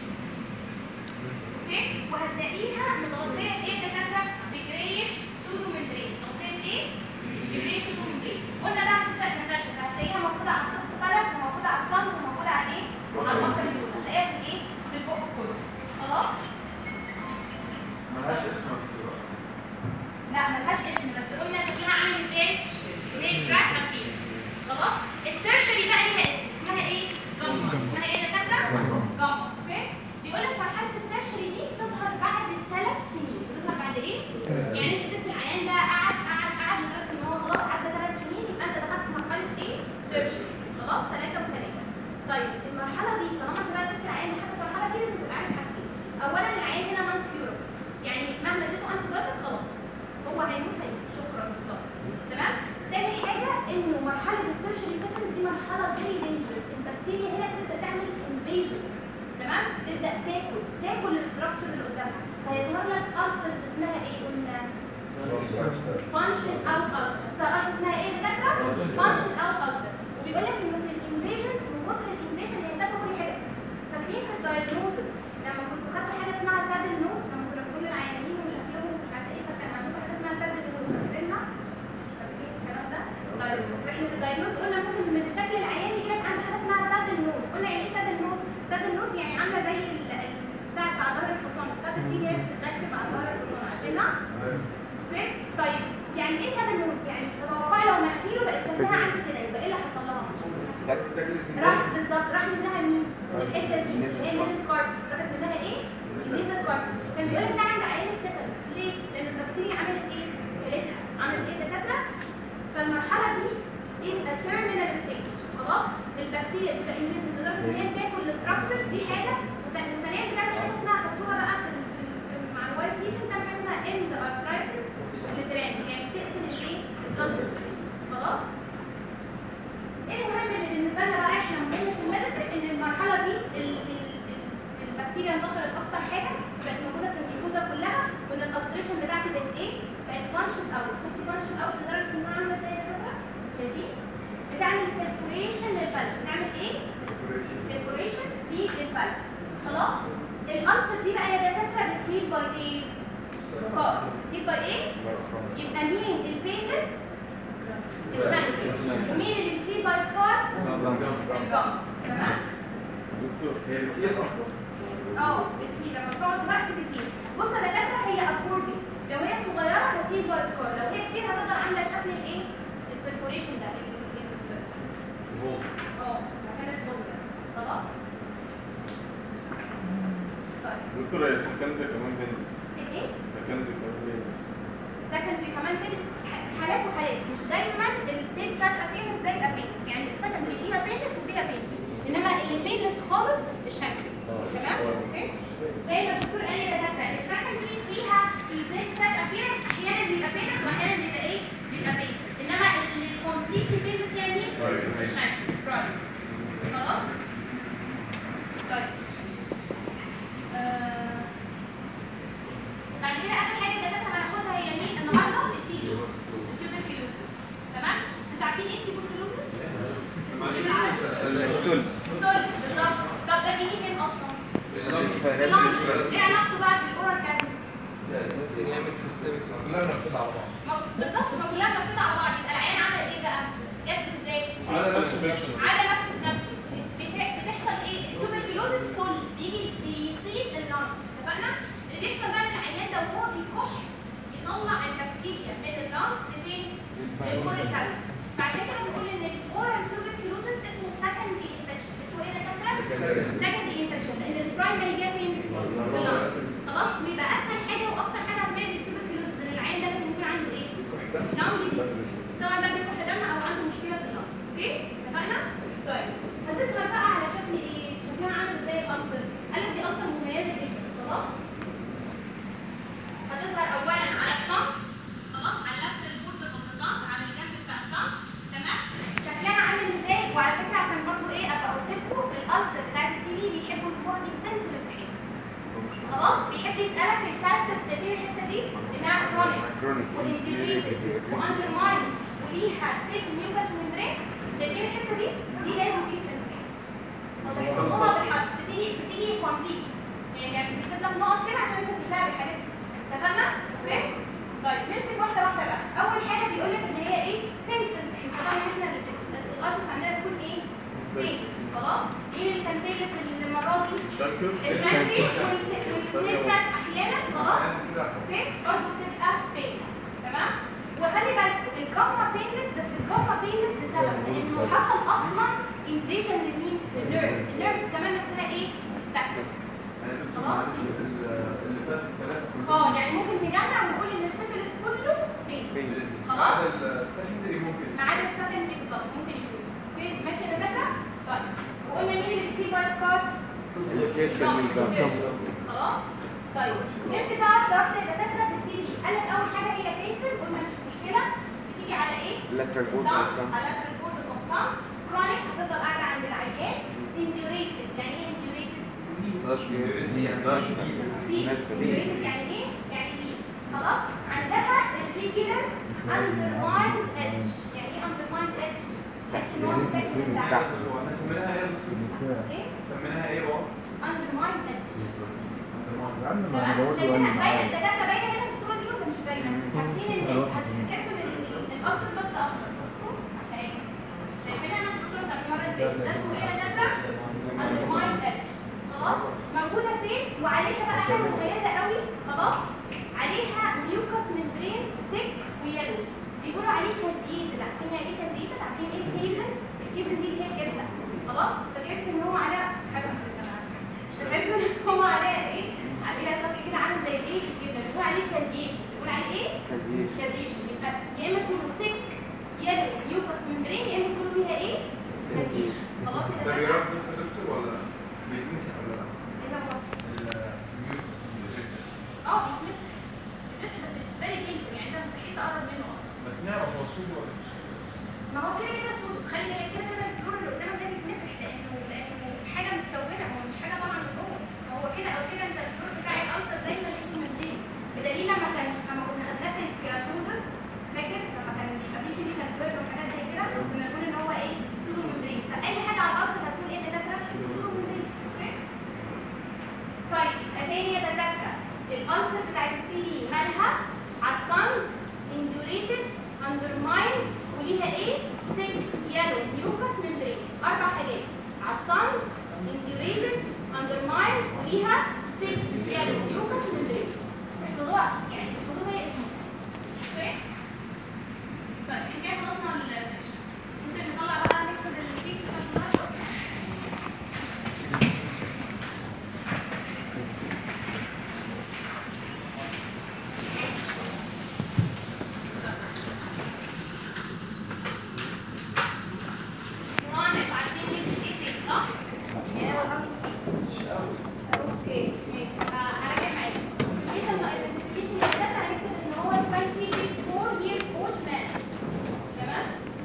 اوكي؟ وهتلاقيها متغطيه بايه يا دكاتره؟ بجريش سودو ممبرين متغطيه بايه؟ بجريش سودو ممبرين قلنا بقى هتبدا تنتشر هتلاقيها موجوده على السطح بلد وموجوده على الفرد وموجوده على ايه؟ وعلى البطن اليوز هتلاقيها في الايه؟ في البق كله خلاص؟ ملهاش اسم مكتوب لا ملهاش اسم بس قلنا شكلها عامل ازاي؟ زي تراك ابيل خلاص؟ الترشري بقى ليها اسم اسمها ايه؟ جاما اسمها ايه يا دكاتره؟ جاما اوكي؟ بيقول لك مرحله الترشري دي تظهر بعد ثلاث سنين بتظهر بعد ايه؟ يعني انت سبت العيان ده قعد قعد قعد لدرجه ان هو خلاص عدى ثلاث سنين يبقى انت دخلت في مرحله ايه؟ ترشري خلاص ثلاثه وثلاثه طيب المرحله دي طالما انت بقى سبت العيان لحد المرحله دي لازم تبقى عارف حاجتين اولا العيان هنا نون كيوربل يعني مهما اديته انتي بايوتيك خلاص هو هيموت هيموت شكرا بالظبط تمام تاني حاجه انه مرحله الترشري سكند دي مرحله فيري دينجرس البكتيريا هنا بتبدا تعمل انفيجن تمام تبدا تاكل تاكل الاستراكشر اللي قدامها فيظهر لك ألسرز اسمها ايه قلنا فانشن اوت ألسر ألسر اسمها ايه يا دكاتره فانشن اوت ألسر وبيقول لك انه في الانفيجنز من كتر الانفيجن هي بتاكل كل حاجه فاكرين في الدايجنوستس لما كنتوا خدتوا حاجه اسمها سادل نوز لما كنا بنقول للعيانين وشكلهم مش عارفه ايه فكان عندكم حاجه اسمها سادل نوز فاكرينها؟ مش فاكرين الكلام ده؟ طيب احنا في الدايجنوز قلنا ممكن من شكل العيان يجي لك عنده حاجه اسمها سادل نوز قلنا يعني ايه سادل نوز؟ سادل نوز يعني عامله زي ال- ال- بتاع بتاع ظهر الحصان السادل دي اللي هي بتتركب على ظهر الحصان عارفينها؟ اوكي؟ طيب يعني ايه سادل نوز؟ يعني تتوقع لو مناخيره بقت شكلها عامل كده يبقى ايه اللي حصل لها؟ راح بالظبط راح منها مين؟ الحته دي اللي هي نيزل كارتج راحت منها ايه؟ النيزل كارتج كان بيقول لك ده عند عيان السيفلس ليه؟ لان البكتيريا عملت ايه؟ كلتها عملت ايه دكاتره؟ فالمرحله دي is a terminal stage خلاص؟ البكتيريا بتبقى انفيزل لدرجه ان هي بتاكل الستراكشرز دي حاجه وت- وثانيا بتعمل حاجه اسمها خدتوها بقى في ال- في ال- في- مع الوايت ليشن بتعمل حاجه اسمها اند ارثرايتس للترانس يعني بتقفل الايه؟ البلاد خلاص؟ بانشد اوت بص بانشد اوت لدرجه انها عامله زي الكاميرا شايفين بتعمل perforation للبلد بتعمل ايه perforation للبلد خلاص الالسر دي بقى يا دكاتره بتهيل باي ايه سكار بتهيل باي ايه يبقى مين البينلس الشنك ومين اللي بتهيل باي سكار الجم تمام دكتور هي بتهيل اصلا اه بتهيل لما بتقعد وقت بتهيل بص يا دكاتره هي اكوردي لو هي صغيره هتهيل باي سكار لو هي كبيره هتفضل عامله شكل الايه البرفوريشن ده ال- ال- ال- اه مكان الفولدر خلاص طيب دكتور هي السكندري كمان بيلبس الايه السكندري كمان بيلبس السكندري كمان بين ح- حالات وحالات مش دايما الستيت تراك ابيرنس زي الابيرنس يعني السكندري فيها بينس وفيها بينس انما اللي بينس خالص الشنكري تمام اوكي زي ما الدكتور قال يا دكاتره السكندري فيها الستيت تراك ابيرنس احيانا بيبقى بينس واحيانا بيبقى ايه بيبقى بينس انما اللي كومبليتلي بينس يعني الشنكري برايم خلاص طيب آه، بعد كده اخر حاجه الدكاتره هناخدها هي مين النهارده التي دي التيوبركلوزس تمام انتوا عارفين ايه التيوبركلوزس السل السل بالظبط طب ده بيجي فين اصلا في اللنج ايه علاقته بقى بالاورال كافيتي ممكن يعمل سيستمك كلها نفذ على بعض ما- بالظبط ما كلها منفذه على بعض يبقى العيان عمل ايه بقى جت له ازاي على نفسه عادة نفسه بنفسه بت- بتحصل ايه التوبركلوزس سول بيجي بيصيب اللانس اتفقنا اللي بيحصل بقى ان العيان ده وهو بيكح يطلع البكتيريا من اللانس لفين للاورال كافيتي فعشان كده بنقول ان الاورال توبركلوزس اسمه سكندري انفكشن اسمه ايه ده كده سكندري انفكشن لان البرايمري جه فين في اللانس خلاص ويبقى اسهل حاجه واكتر حاجه هتميز التوبركلوزس ان العيان ده لازم يكون عنده ايه لانج ديزيز سواء بقى بيكح دم او عنده مشكله في اللانس اوكي اتفقنا طيب هتظهر بقى على شكل ايه شكلها عامل زي الالسر قال لك دي السر مميزه جدا خلاص هتظهر اولا على الطنق خلاص على لفه البورد من الطنق على الجنب بتاع الطنق تمام شكلها عامل ازاي وعلى فكره عشان برضو ايه ابقى قلت لكم الالسر بتاعت التي في بيحبوا يجيبوها جدا في الامتحان خلاص بيحب يسالك الكاركتر شايفين الحته دي انها كرونيك كرونيك وانتيوريتد واندرمايند وليها تيك ميوكس ميمبرين شايفين الحته دي دي لازم تيجي في الامتحان وتحطوها بالحرف بتيجي بتيجي كومبليت يعني يعني بيسيب لك نقط كده عشان انت تلاقي الحاجات دي اتفقنا؟ اوكي؟ طيب نمسك واحده واحده بقى اول حاجه بيقول لك ان هي ايه؟ بينفل احنا طبعا احنا بس الاسس عندنا بتكون ايه؟ بين خلاص؟ مين اللي كان بيلبس المره دي؟ شنكر الشانكي والسنيك تراك احيانا خلاص اوكي برضه بتبقى بينس تمام وخلي بالك الجاما بينس بس الجاما بينس لسبب لانه حصل اصلا انفيجن لمين؟ للنيرفز النيرفز كمان نفسها ايه؟ تاكتكس خلاص؟ اللي فات الثلاثه اه يعني ممكن نجمع ونقول ان السيفلس كله بينس خلاص؟ السكندري ممكن ما عدا السكندري بالظبط ممكن يكون اوكي ماشي يا دكاتره؟ طيب وقلنا مين اللي فيه باي سكار؟ خلاص طيب نمسك بقى واحده واحده الدكاتره في التي في قال لك اول حاجه هي بينفل قلنا مش مشكله بتيجي على ايه؟ lateral board الضغط of the على البورد اوف كرونيك هتفضل قاعده عند العيان انديوريتد يعني ايه انديوريتد؟ دي ناشفة دي. انديوريتد يعني ايه؟ يعني دي خلاص عندها الريجولر اندرمايند اتش يعني ايه اندرمايند اتش؟ تحس ان هو متاكد من تحت. الساعه سميناها ايه ايه؟ سميناها ايه بقى؟ اندرمايند اتش يا عم ما تمام هنبوظ شايفين ولا باينه الدكاتره باينه هنا في الصوره دي ولا مش باينه؟ حاسين ان هتحسوا ان الاقصر بس اكتر بصوا اهي شايفينها نفس الصوره بتاعت المره اللي فاتت ده اسمه ايه يا دكاتره؟ اندرمايند اتش خلاص موجوده فين وعليها بقى حاجه مميزه قوي خلاص عليها ميوكس ممبرين ثيك ويلو بيقولوا عليه كازيين ده عارفين يعني ايه كازيين ده عارفين ايه الكيزن الكيزن دي اللي هي الجبنه خلاص فتحس ان هو عليها حاجه مختلفه تحس ان هو عليها ايه عليها سطح كده عامل زي الايه الجبنه بيقول عليه كازيشن بيقول عليه ايه كازيش كازيشن يبقى يا اما تكون ثيك يلو ميوكس ممبرين يا اما تكون فيها ايه كازيشن خلاص ده كده بيرد في الدكتور ولا بيتمسح ولا لا؟ ايه هو الميوكس اه بيتمسك بيتمسك بس اتس فيري بينفول يعني انت مستحيل تقرب منه اصلا بس نعرف هو سود ولا مش سود ما هو كده كده سود خلي بالك كده كده الفلور اللي قدامك ده بيتمسح لانه لانه حاجه متكونه هو مش حاجه طالعه من جوه هو كده او كده انت الفلور بتاع الالسر دايما سود من بدليل لما كان لما كنا خدناه في الكيراتوزس دايليتد اندرماين وليها تكست فيها اليوكس ممبرين احفظوها يعني احفظوها زي اسمها اوكي طيب احنا كده خلصنا السكشن ممكن نطلع بقى نكتب الكيس بتاع النهارده طبعا انتوا عارفين نكتب ايه فين صح؟ يعني هو حرف الكيس اوكي ماشي ه- هراجع معاكم patient identification اللي ده هنكتب ان هو 24 years old man تمام؟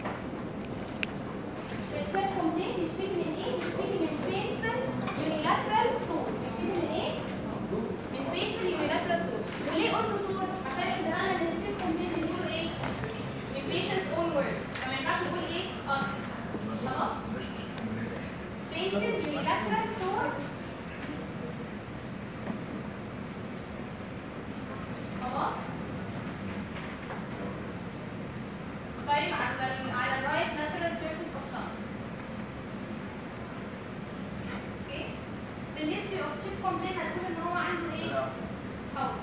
التشيك كومبلين بيشتكي من ايه؟ بيشتكي من painful unilateral sores بيشتكي من ايه؟ من painful unilateral sores وليه قلت sore؟ عشان اتفقنا ان التشيك كومبلين بنقول ايه؟ من patient's own words فما ينفعش نقول ايه؟ ulcer خلاص؟ painful unilateral sore خلاص طيب على ال على الرايت lateral surface of tongue اوكي بالنسبه of chief complaint هتقول ان هو عنده ايه؟ حوض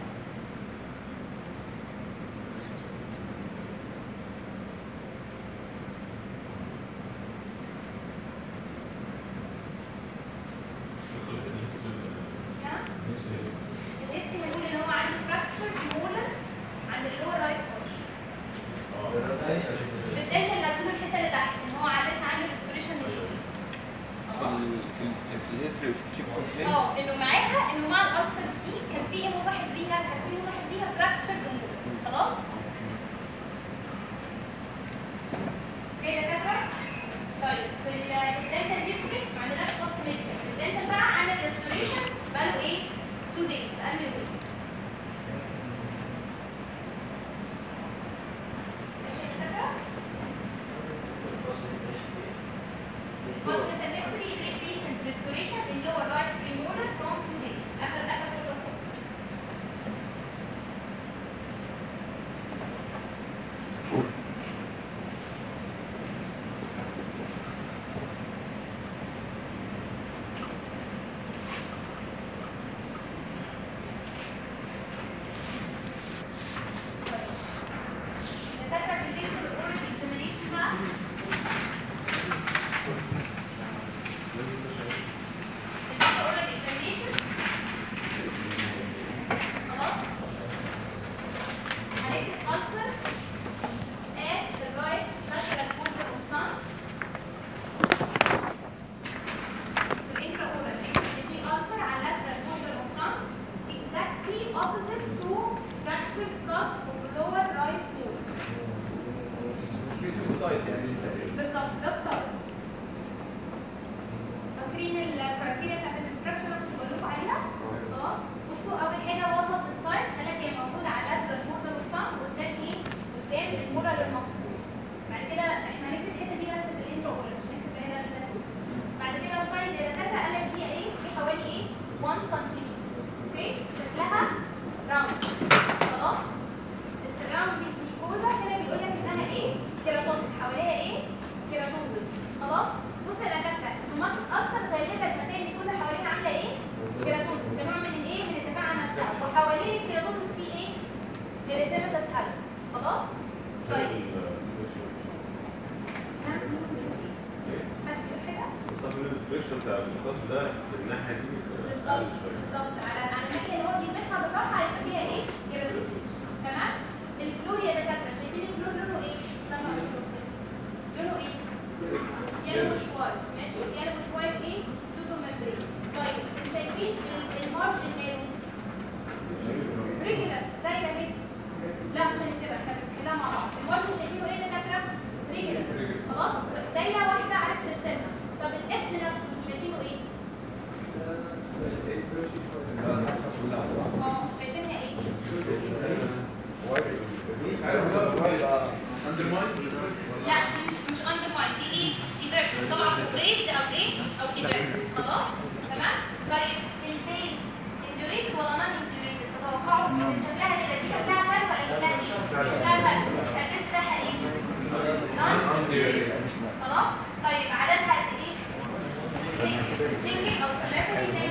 نعم الاسم بيقول ان هو عنده fracture molar عند اللور رايت اورش بالدلتا اللي هتكون الحته اللي تحت ان هو لسه عامل ريستوريشن للور خلاص في في الهيستوري اوف تشيك كومبلين اه انه معاها انه مع الارسل دي كان في ايه مصاحب ليها كان في مصاحب ليها فراكتشر جمهور خلاص اوكي يا دكاتره طيب في ال- في الدنتال هيستوري ما عندناش فاست ميديكال الدنتال بقى عامل ريستوريشن بقاله ايه 2 دايز اقل من ويك ماشي يا دكاتره الفاست دنتال هيستوري دي recent restoration in lower right premolar from 2 days اخر اخر سطر خالص الدكاتره في البيت الاورال اكزامينيشن بقى الاورال اكزامينيشن خلاص هنكتب ulcer at the right lateral quarter of tongue في الانتراورال في ulcer على lateral quarter of tongue exactly opposite to fractured cusp of lower right molar في السايد يعني بالظبط ده الصدر فاكرين الكرايتيريا بتاعت الديسكربشن اللي كنت بقول لكم عليها خلاص بصوا اول حاجه وصف السايد قال لك هي موجوده على lateral border of tongue قدام ايه قدام المولر المفصول بعد كده احنا هنكتب الحته دي بس في الانترو اورال مش هنكتب باقي الحتت بعد كده السايد اللي كاتبه قال لك هي ايه دي حوالي ايه 1 سنتيمتر اوكي شكلها راوند خلاص السراوند دي ميكوزا هنا بيقول لك انها ايه كيراتوز حواليها ايه كيراتوز خلاص بص يا دكاتره الطماطم اكثر غالبا هتلاقي الميكوزا حواليها عامله ايه كيراتوز كنوع من الايه من الدفاع عن نفسها وحوالين الكيراتوز في ايه الريتيرتس هل خلاص طيب حد يقول حاجه الفريكشن بتاع الخصم ده في الناحيه دي بالظبط أقل شوية. بالظبط على على الناحيه اللي هو بيلمسها بالراحه هيبقى فيها ايه كيراتوز تمام الفلور يا دكاتره شايفين الفلور لونه ايه استنى أقول لكم. لونه ايه يلو شوايت ماشي يلو شوايت ايه سودو ممبرين طيب انتوا شايفين ال- المارجن ماله ريجولار دايره كده لا مش هنكتبها احنا بنحلها مع بعض المارجن شايفينه ايه يا دكاتره ريجولار خلاص دايره واحده عارف ترسمها طب الاكس نفسه شايفينه ايه اه شايفينها ايه لا دي مش مش اندر ماين دي ايه دي فيرتيكال طبعا ريزد او ايه او ايفيرتيكال خلاص تمام طيب البيز انديوريتد ولا نون انديوريتد تتوقعوا شكلها كده دي شكلها شرب ولا شكلها ايه شكلها شرب يبقى البيز بتاعها ايه نون انديوريتد خلاص طيب عددها قد ايه سنجل او ثلاثي زي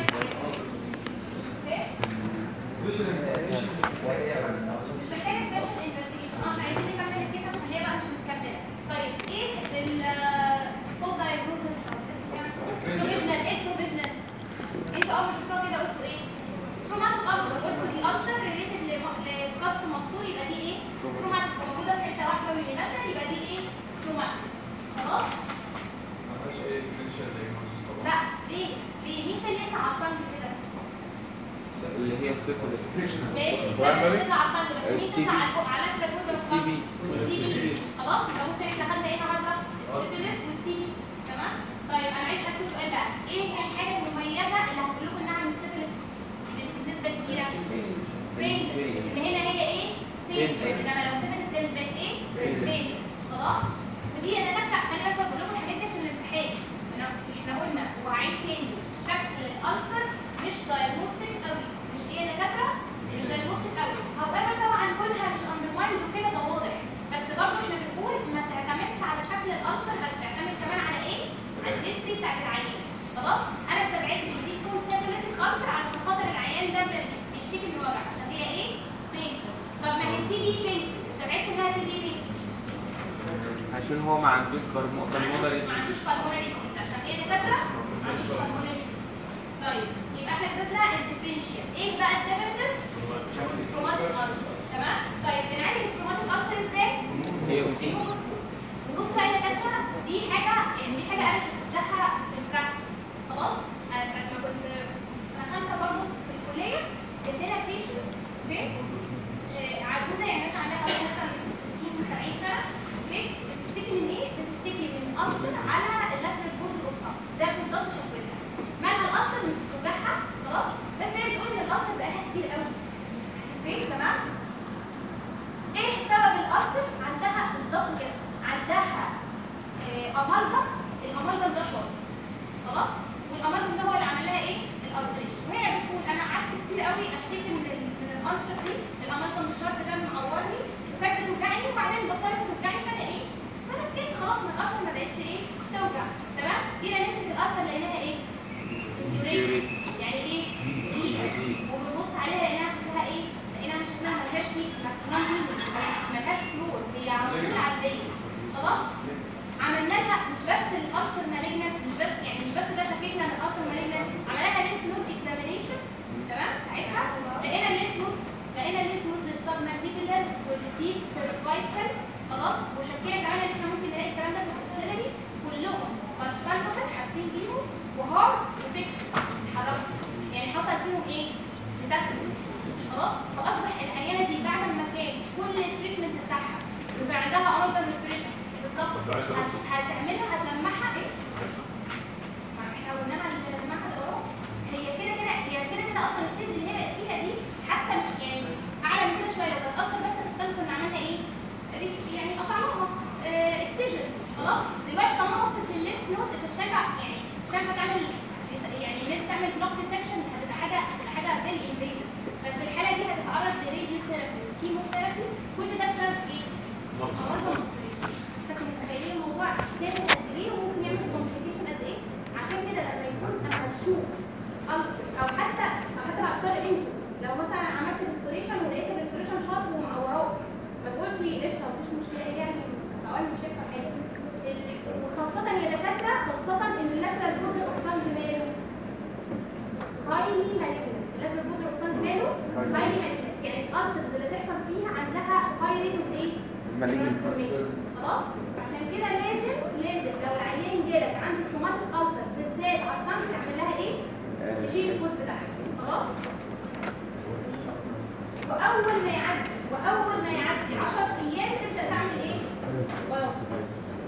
اوكي سبيشال انفستيجيشن مش محتاجه سبيشال انفستيجيشن اه احنا عايزين نكمل الكيس عشان هي بقى مش متكمله طيب ايه السبوت دايجنوستس او بروفيشنال ايه بروفيشنال انتوا اول ما شفتوها كده قلتوا ايه تروماتيك ألسر قلتوا دي ألسر ريليتد لكاست مكسور يبقى دي ايه تروماتيك وموجوده في حته واحده ويونيلاترال يبقى دي ايه تروماتيك خلاص ما فيهاش اي ديفرنشال دايجنوستس طبعا لا ليه ليه مين اللي يطلع على الطنج كده اللي هي السيفلس ماشي السبب تطلع على الطنج بس مين تطلع على على الفرقوده تي بي والتي بي خلاص يبقى ممكن احنا خدنا ايه النهارده السيفيلس والتي بي تمام طيب انا عايز اسالكم سؤال بقى ايه الحاجه المميزه اللي هتقول لكم انها من السيفيلس بنسبه كبيره بينلس اللي هنا هي ايه بينلس انما لو سيفيلس كانت بقت ايه بينلس خلاص ودي انا دكتور خلي بالك بقول لكم الحاجات دي عشان الامتحان انا احنا قلنا وهعيد تاني شكل الالسر مش دايجنوستيك قوي مش ايه يا دكاتره مش دايجنوستيك قوي however طبعا كلها مش اندرمايند وكده ده واضح بس برضه احنا بنقول ما تعتمدش على شكل الالسر بس تعتمد كمان على ايه على الهيستوري بتاعت العيان خلاص انا استبعدت ان دي تكون سيفيليتك السر علشان خاطر العيان ده بي- بيشتكي من وجع عشان هي ايه بينفل طب ما هي تي بي بينفل استبعدت انها تي بي بينفل عشان هو ما عندوش برمو- ما عندوش بالمونري ما عندوش بالمونري ديزيز عشان ايه دكاتره؟ ما عندوش بالمونري ديزيز طيب يبقى احنا كتبنا الديفرنشيال ايه بقى الديفرنتيف؟ تروماتيك ألسر تمام؟ طيب بنعالج التروماتيك ألسر ازاي؟ هي ودي بص بقى يا دكاتره دي حاجه يعني دي حاجه انا شفتها في البراكتس خلاص؟ انا ساعه ما كنت في سنه خمسه برضه في الكليه ادينا بيشنت اوكي؟ آه، عجوزه يعني مثلا عندها حوالي مثلا 60 70 سنه اوكي؟ بتشتكي من ايه؟ بتشتكي من ألسر على اللاترال بورد ركبها ده بالظبط شكوتها مالها الألسر مش بتوجعها خلاص بس هي بتقول ان الألسر بقالها كتير قوي اوكي تمام؟ ايه سبب الألسر؟ عندها بالظبط كده عندها آه، أمالجم الأمالجم ده شرط خلاص؟ والأمالجم ده هو اللي عمل لها ايه؟ الألسريشن وهي بتقول أنا قعدت كتير قوي أشتكي من ال- من الألسر دي الأمالجم الشرط ده معورني وكانت بتوجعني وبعدين بطلت توجعني فأنا ايه؟ فأنا سكت خلاص من الألسر ما بقتش ايه؟ توجع تمام؟ جينا نمسك الألسر لقيناها ايه؟ انديوريت يعني ايه؟ ضيقة وبنبص عليها لقيناها شكلها ايه؟ لقيناها شكلها ملهاش هيت ملهاش فلور هي على طول على البيز خلاص؟ عملنا لها مش بس الألسر مالجنت مش بس يعني مش بس ده شككنا ان الألسر مالجنت عملنا لها لينف نود اكزامينيشن تمام ساعتها لقينا اللينف نودز لقينا اللينف نودز السبمانديبولار والديب سيرفايكال خلاص وشكينا كمان ان احنا ممكن نلاقي الكلام ده في الاوكسيلري كلهم بالفالفكت حاسين بيهم وهارد وفيكس اتحركوا يعني حصل فيهم ايه؟ ميتاستاسيس خلاص فاصبح العيانه دي بعد ما كان كل التريتمنت بتاعها ويبقى عندها اورجان ريستوريشن بالظبط طب عايشة هت- دكتور. هتعملها هتلمحها ايه؟ ما احنا قلنا لها اللي لمحها ده اهو هي كده كده هي كده كده اصلا الستيج اللي هي بقت فيها دي حتى مش يعني اعلى من كده شويه لو كانت اصلا بس في الطب كنا عملنا ايه؟ ريس- يعني قطعناها اكسجن خلاص دلوقتي طالما وصلت للليمف نود انت شايفه يعني شايفه تعمل يعني ان انت تعمل بلوك ريسكشن هتبقى حاجه هتبقى حاجه فيري انفيزيف ففي الحاله دي هتتعرض لراديو ثيرابي وكيمو ثيرابي كل ده بسبب ايه؟ النهارده فاكر متخيلين الموضوع كامل قد ايه وممكن يعمل كومبليكيشن قد ايه عشان كده لما يكون انا بشوف ألسر او حتى او حتى بعد شهر انتو لو مثلا عملت ريستوريشن ولقيت الريستوريشن شارب ومعوراه ما تقولش قشطه مفيش مشكله ايه يعني اولا مش هيحصل حاجه ال- وخاصة يا دكاترة خاصة ان اللاترال بوردر اوف فاند ماله هايلي مالجنت اللاترال بوردر اوف فاند ماله هايلي مالجنت يعني الالسرز اللي تحصل فيها عندها هاي ريت اوف ايه؟ Malignancy. transformation. خلاص عشان كده لازم لازم لو العيان جالك عنده تروماتيك ألسر بالذات على الطنج تعمل لها ايه؟ تشيل الكوز بتاعها خلاص؟ واول ما يعدي واول ما يعدي 10 ايام تبدا تعمل ايه؟ بايوبسي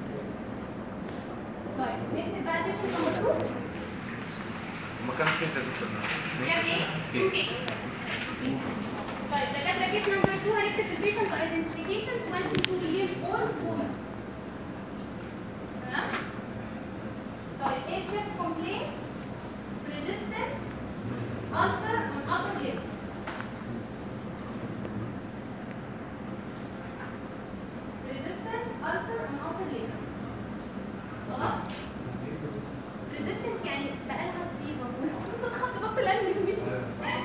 طيب نكتب بقى تيشن نمبر 2 هما كام كيس يا دكتور كام ايه؟ 2 كيس طيب دكاتره كيس نمبر 2 هنكتب في البيشنت ايدنتيفيكيشن 22 years old woman تمام؟ طيب ايه تشيست كومبلين resistant ulcer on upper lip resistant ulcer on upper lip خلاص؟ resistant يعني بقالها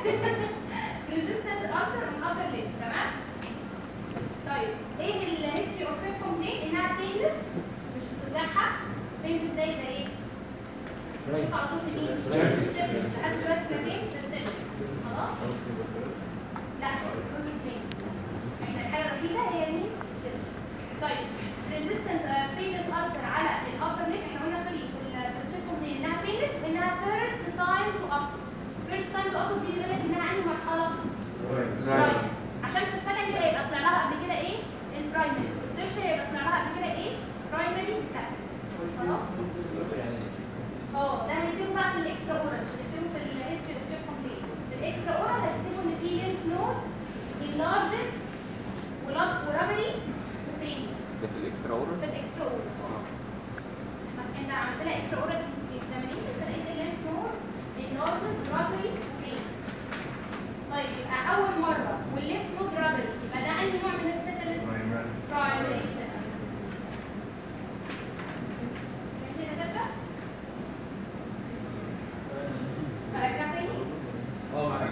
resistant ulcer on upper lip تمام طيب ايه الهيستوري اوف شيف كومبلين انها بينلس مش بتوجعها بينلس ده يبقى ايه شوف على طول في مين لحد دلوقتي كده فين في السيرفس خلاص لا جزء اثنين احنا الحاجه الوحيده هي مين السيرفس طيب resistant بينلس ulcer على الابر ليب احنا قلنا سوري في ال- في الشيف كومبلين انها بينلس وانها first time to upper first time to upper دي بيقول لك انها انهي مرحله برايمري عشان في السكندري هيبقى طلع لها قبل كده ايه البرايمري في الترشري هيبقى طلع لها قبل كده ايه برايمري سكندري خلاص اه ده هنكتبه بقى في الاكسترا اورال مش هنكتبه في الهيستوري اوف تشيك كومبلين في الاكسترا اورال هنكتبه ان في لينف نود enlarged ولاب ورابري وبينس ده في الاكسترا اورال في الاكسترا اورال اه انت عملت لها اكسترا اورال اكزامينيشن فلقيت الليمف نود enlarged ورابري وبينس طيب يبقى اول مره والليمف نود رابري يبقى ده انهي نوع من السيفيلس برايمري سيفيلس ماشي يا دكاتره ارجع تاني اه معلش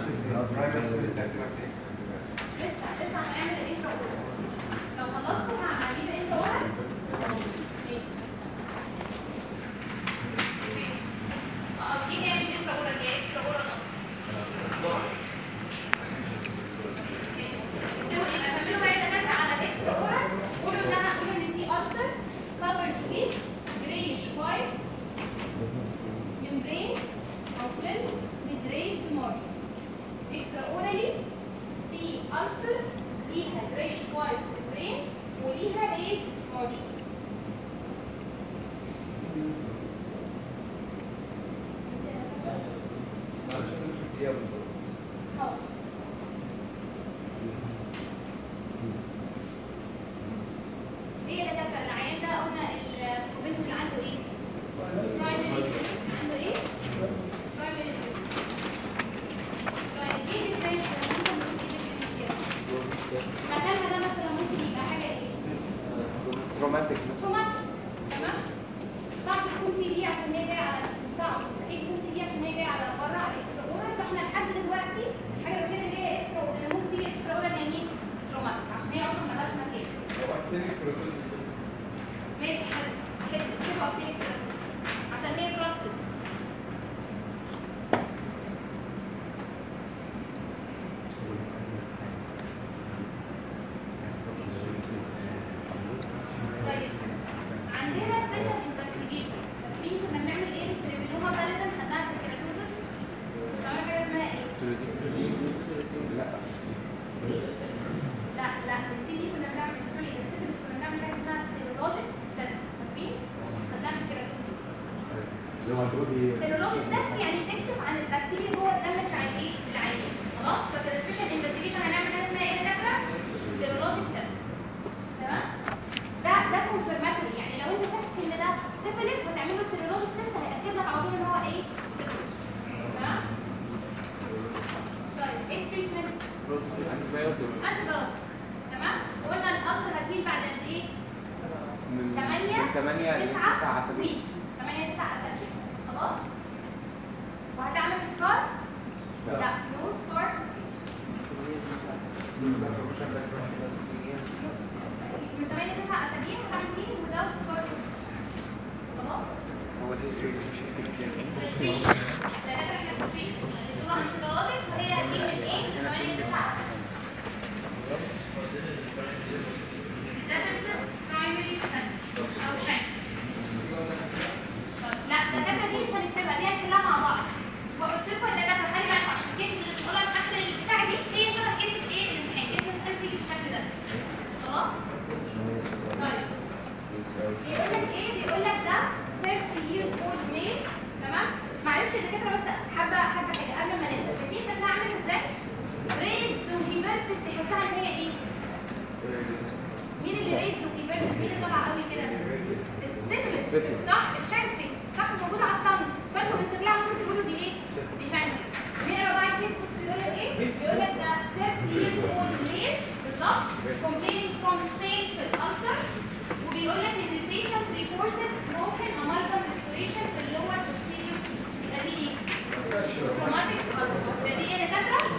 لسه لسه هنعمل الانترو اورال لو خلصتوا هعمل الانترو اورال ماشي ماشي. اه دي هي مش انترو اورال هي اكسترا اورال اصلا ماشي. انتوا يبقى كملوا بقى يا دكاتره على الاكسترا اورال قولوا انها قولوا ان في ulcer covered with grayish white membrane او film with raised margin extraorally في ulcer ليها grayish white membrane وليها raised margin ماشي يا دكاترة؟ معلش نكتب فيها بالظبط حاضر. ايه يا دكاتره العيان ده قلنا البروفيشن اللي عنده ايه؟ برايمري عنده ايه؟ برايمري طيب ايه الديفرنشال ممكن نقول ايه الديفرنشال؟ مكانها ده مثلا ممكن يبقى حاجه ايه؟ رومانتك تروماتيك تمام؟ صعب تكون تي بي عشان هي جايه على مش صعب مستحيل تكون تي بي عشان هي جايه على بره على اكسترا اورال فاحنا لحد دلوقتي الحاجه الوحيده اللي هي اكسترا اللي ممكن تيجي اكسترا اورال هي مين؟ تروماتيك عشان هي اصلا ملهاش مكان ماشي حلو كده كده اوكي كده عشان هي كراستد طيب عندنا سبيشال انفستيجيشن فاكرين كنا بنعمل ايه مش الريبينوما فاليدا خدناها في الكيراتوزس كنا بنعمل حاجه اسمها ايه؟ لا لا لا التي دي كنا بنعمل سوري السيفلس كنا بنعمل حاجه اسمها سيرولوجيك تيست فاكرين؟ خدناها في الكيراتوزس سيرولوجيك تيست يعني تكشف عن البكتيريا جوه الدم بتاع الايه؟ العيان خلاص ففي السبيشال انفستيجيشن هنعمل حاجه اسمها ايه يا دكاتره؟ سيرولوجيك تيست تمام؟ ده ده كونفرماتوري يعني لو انت شاكك ان ده سيفلس هتعمل له سيرولوجيك تيست هياكد لك على طول ان هو ايه؟ سيفلس تمام؟ طيب ايه التريتمنت؟ انتبيوتيك انتي تمام؟ وقلنا الالسر هتميل بعد قد ايه؟ من 8 من 8 ل 9 9 اسابيع ويكس 8 9 اسابيع خلاص؟ وهتعمل سكار؟ لا. لا نو سكار من 8 9 اسابيع هتعمل فيه without scar خلاص؟ هو الهيستوري مش التريت دكاتره احنا في التريت اديتوها انتبيوتيك وهي هتجيب من ايه؟ 8 9 الدكاتره برايمري او شانك لا الدكاتره دي مش هنكتبها دي هنحلها مع بعض فقلت لكم يا دكاتره خلي بالكم عشان الكيسز اللي بتقولها في اخر البتاع دي هي شبه كيسز ايه الامتحان كيسز الامتحان بتيجي بالشكل ده خلاص؟ طيب بيقول لك ايه؟ بيقول لك ده 30 years old male تمام؟ معلش يا دكاتره بس حابه حابه حاجه قبل ما نبدا شايفين شكلها عامل ازاي؟ ريزد وكبرت تحسها ان هي ايه؟ مين اللي ريزد وكبرت؟ مين اللي طالعه قوي كده؟ السيفلس السيفلس. صح الشنكل صح موجوده على الطن فانتوا من شكلها ممكن تقولوا دي ايه؟ دي شنكل نقرا بقى الكيس بص بيقول لك ايه؟ بيقول لك ده 30 years old male بالظبط complaining from painful ulcer وبيقول لك ان البيشنت reported broken amalgam restoration في اللور posterior يبقى دي ايه؟ traumatic ulcer يبقى دي ايه يا دكاتره؟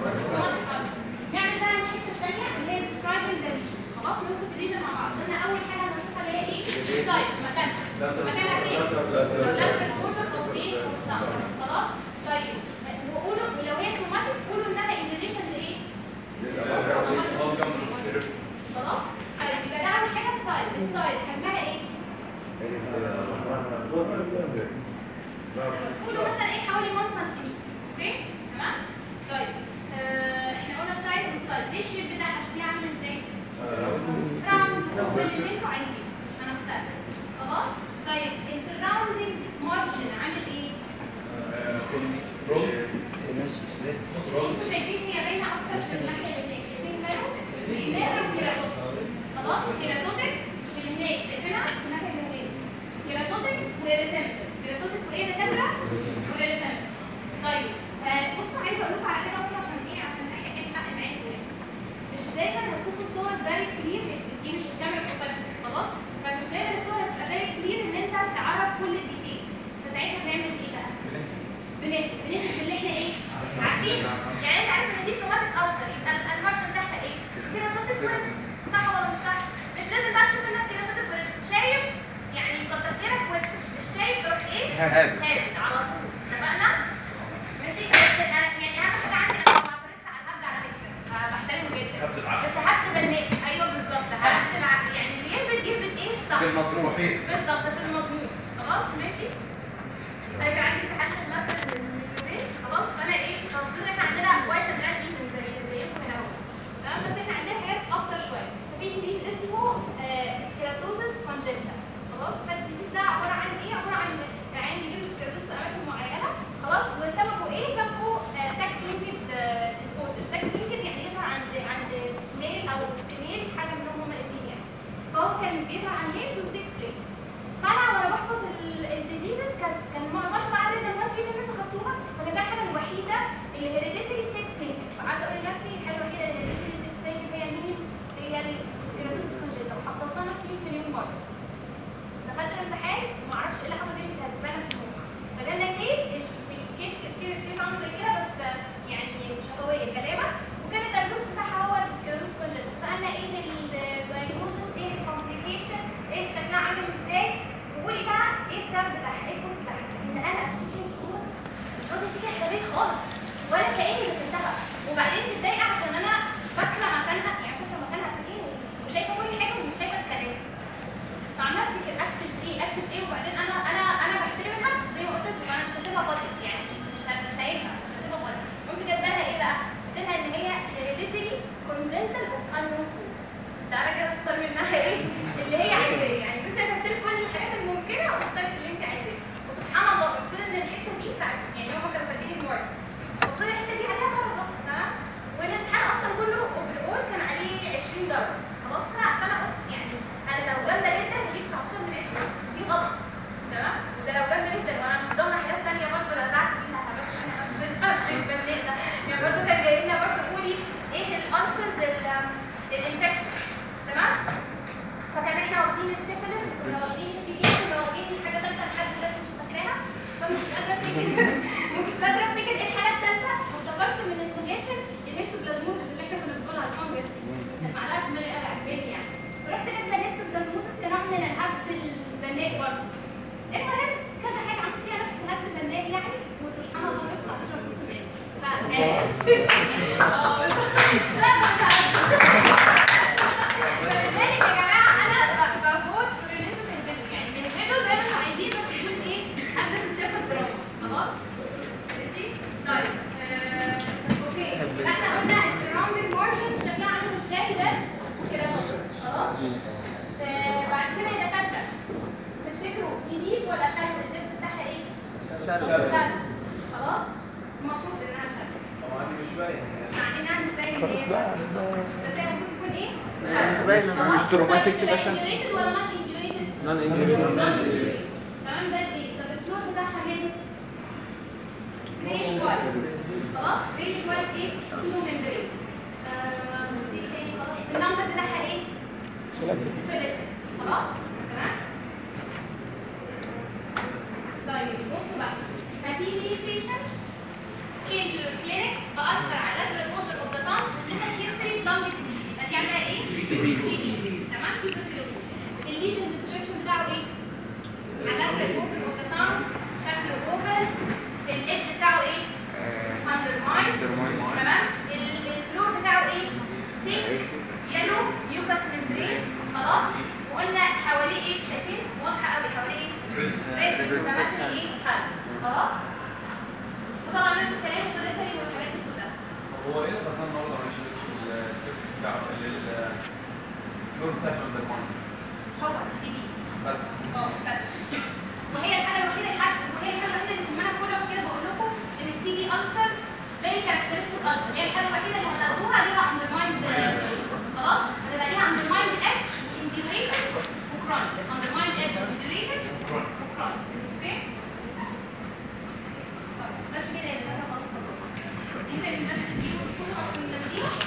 ليجن مع بعض قلنا اول حاجه هنوصفها اللي هي ايه السايز مكانها مكانها فين لاترال بوردر او ايه أو خلاص طيب وقولوا لو هي كروماتيك قولوا انها ان ريليشن لايه خلاص طيب يبقى ده اول حاجه السايز السايز حجمها ايه قولوا مثلا ايه حوالي 1 سنتيمتر اوكي تمام طيب آه، احنا قلنا السايز والسايز ايه الشيب بتاعها شكلها عامل ازاي راوند او اللي انتوا عايزينه مش هنختار خلاص طيب السراوندنج مارجن عامل ايه بصوا شايفين هي باينه اكتر في الناحيه اللي هناك شايفين ماله ماله كيراتوتيك خلاص كيراتوتيك في اللي هناك شايفينها في الناحيه اللي هناك كيراتوتيك وإيريتمبس كيراتوتيك وإيريتمبس وإيريتمبس طيب آه، بصوا عايزه اقول لكم على حاجه برضه عشان ايه عشان احق الحق معاكم يعني مش دايما هتشوفوا الصور فيري كلير دي مش كاميرا بروفيشنال خلاص فمش دايما الصور هتبقى فيري كلير ان انت تعرف كل الديتيلز فساعتها بنعمل ايه بقى؟ بنكتب بنكتب اللي احنا ايه؟ عارفين؟ يعني انت عارف ان دي كروماتيك ألسر يبقى ال- المارشن بتاعها ايه؟ كيراتوتيك ورد صح ولا مش صح؟ مش لازم بقى تشوف انها كيراتوتيك ورد شايف يعني كتر خيرك واكتب مش شايف تروح ايه؟ هاد هابط على طول اتفقنا؟ ماشي بس انا يعني اهم حاجه عندي انا ما بعترضش على الهبد على فكره أه بحترمه جدا بس هبد بناء ايوه بالظبط هبد مع يعني اللي يهبط يهبط ايه؟ صح في المطروح بالظبط في المضمون خلاص ماشي انا كان عندي امتحان في الماستر من يومين خلاص فانا ايه المفروض احنا عندنا وايت اند ريد ليجن زي زيكم هنا اهو تمام بس احنا عندنا حاجات اكتر شويه ففي ديزيز اسمه سكيراتوزس كونجنتا خلاص فالديزيز ده عباره عن ايه عباره عن عين بيجيب سكيراتوزس في اماكن معينه خلاص وسببه ايه سببه سكس لينكد ديسوردر سكس لينكد يعني يظهر عند عند ميل او فيميل حاجه منهم هما الاثنين يعني فهو كان بيظهر عند ميلز وسكس لينكد فانا وانا بحفظ الديزيزز كان كان معظمها بقى ريد اند فيوجن اللي انتوا خدتوها فكانت ده الحاجه الوحيده اللي هيريديتري 6 لينكد فقعدت اقول لنفسي الحاجه الوحيده اللي هيريديتري 6 لينكد هي مين؟ هي السكيراتوز كونجنتا وحفظتها نفسي 100 مليون مره دخلت الامتحان وما اعرفش ايه اللي حصل دي كانت هتبان في المخ فجالنا كيس ال- الكيس كيس كيس عامل زي كده بس يعني شفويه كلامه وكان الدايجنوز بتاعها هو السكيراتوز كونجنتا سالنا ايه الدايجنوز ايه الكومبليكيشن ايه شكلها عامل ازاي وقولي بقى ايه السبب بتاعها ايه الكوز بتاعها ان انا افتكر الكوز مش راضيه تيجي حسابين خالص ولا كاني ذاكرتها وبعدين متضايقه عشان انا فاكره مكانها يعني فاكره مكانها في ايه وشايفه كل حاجه ومش شايفه الكلام فعماله افتكر اكتب ايه اكتب ايه وبعدين انا انا انا بحترمها زي ما قلت لكم انا مش هسيبها فاضيه يعني مش مش ه- مش هينفع مش هسيبها فاضيه قمت كاتبه لها ايه بقى؟ قلت لها ان هي hereditary congenital of unknown cause تعالى كده تختار منها ايه اللي هي عايزاه يعني بصي انا كتبت كل الحاجات الممكنه واخترت اللي انت عايزاه وسبحان الله المفروض ان الحته دي بتاعت يعني هم كانوا كاتبين الماركس المفروض الحته دي عليها درجه تمام والامتحان اصلا كله اوفر اول كان عليه 20 درجه خلاص فانا فانا قلت يعني انا لو جامده جدا هجيب 19 من 20 دي غلط تمام وده لو جامده جدا وانا مش ضامنه حاجات ثانيه برضه رزعت فيها حاجات ثانيه البناء ده يعني برضه كان جاي لنا برضه قولي ايه الالسرز الانفكشن تمام فكان احنا واخدين السيفلس كنا واخدين الفيزيك كنا واخدين حاجه ثالثه لحد دلوقتي مش فاكراها فما كنتش قادره افتكر ما كنتش قادره افتكر ايه الحاجه الثالثه وافتكرت من السجاشن الهيستوبلازموسيس اللي احنا كنا بنقولها على الفانجس كانت معلقه في دماغي قوي عجباني يعني فرحت كاتبه الهيستوبلازموسيس كنوع من الهبد البناء برضه المهم كذا حاجه عملت فيها نفس الهبد البناء يعني وسبحان الله جبت 19 ونص من 20 اه لا فلذلك يا جماعه انا بفوت في ريليشن الفيديو يعني الفيديو زي ما انتم عايزين بس يكون ايه حاجه في السيرفر دراما خلاص ماشي طيب آه، اوكي يبقى احنا قلنا السراوندنج مارجنز شكلها عامل ازاي ده كده اهو. خلاص آه، بعد كده يا دكاتره تفتكروا دي ديب ولا شرح الدب بتاعها ايه؟ شرح خلاص المفروض انها شرح طبعا دي مش باين مع انها مش باين ان هي شرح. بس هي المفروض تكون ايه؟ مش باينة، خلاص؟ مش تروماتيك طيب، كده تبقى شرح. indurated ولا not indurated؟ نون تمام ده البيز طب الفلوت بتاعها جامد ريش وايت خلاص ريش وايت ايه سودو ممبرين ايه تاني خلاص النمبر بتاعها ايه سوليد خلاص تمام طيب بصوا بقى هتيجي بيشنت came to your clinic بأثر على lateral border of the tongue واديتك history of lung disease يبقى دي عندها ايه؟ TB تمام الليجن ديسكريبشن بتاعه ايه؟ على ريموفل اوف ذا تانج شكل اوفل الاتش بتاعه ايه؟ اندرماين undermine. تمام ال- الفلور بتاعه ايه؟ ثيك يلو يوكس ممبرين خلاص وقلنا حواليه ايه شايفين واضحه قوي حواليه ايه؟ ريد متمثل ايه؟ قلب خلاص وطبعا نفس الكلام السوليتري والحاجات دي كلها هو ايه اللي دخلنا النهارده ماشي السيرفس بتاعه الفلور بتاعته اندرماين هو التي بي بس اه بس وهي الحاجه الوحيده اللي حد وهي الحاجه الوحيده اللي تهمنا في كل عشان كده بقول لكم ان التي بي ألسر فيري كاركترستيك ألسر هي الحاجه الوحيده اللي هتاخدوها ليها اندرمايند خلاص هتبقى ليها اندرمايند اتش وانديوريتد وكرونيك اندرمايند اتش وانديوريتد وكرونيك اوكي طيب، بس كده يا جماعه خلاص خلاص ممكن بس تجيبوا الكل عشان تنزلوه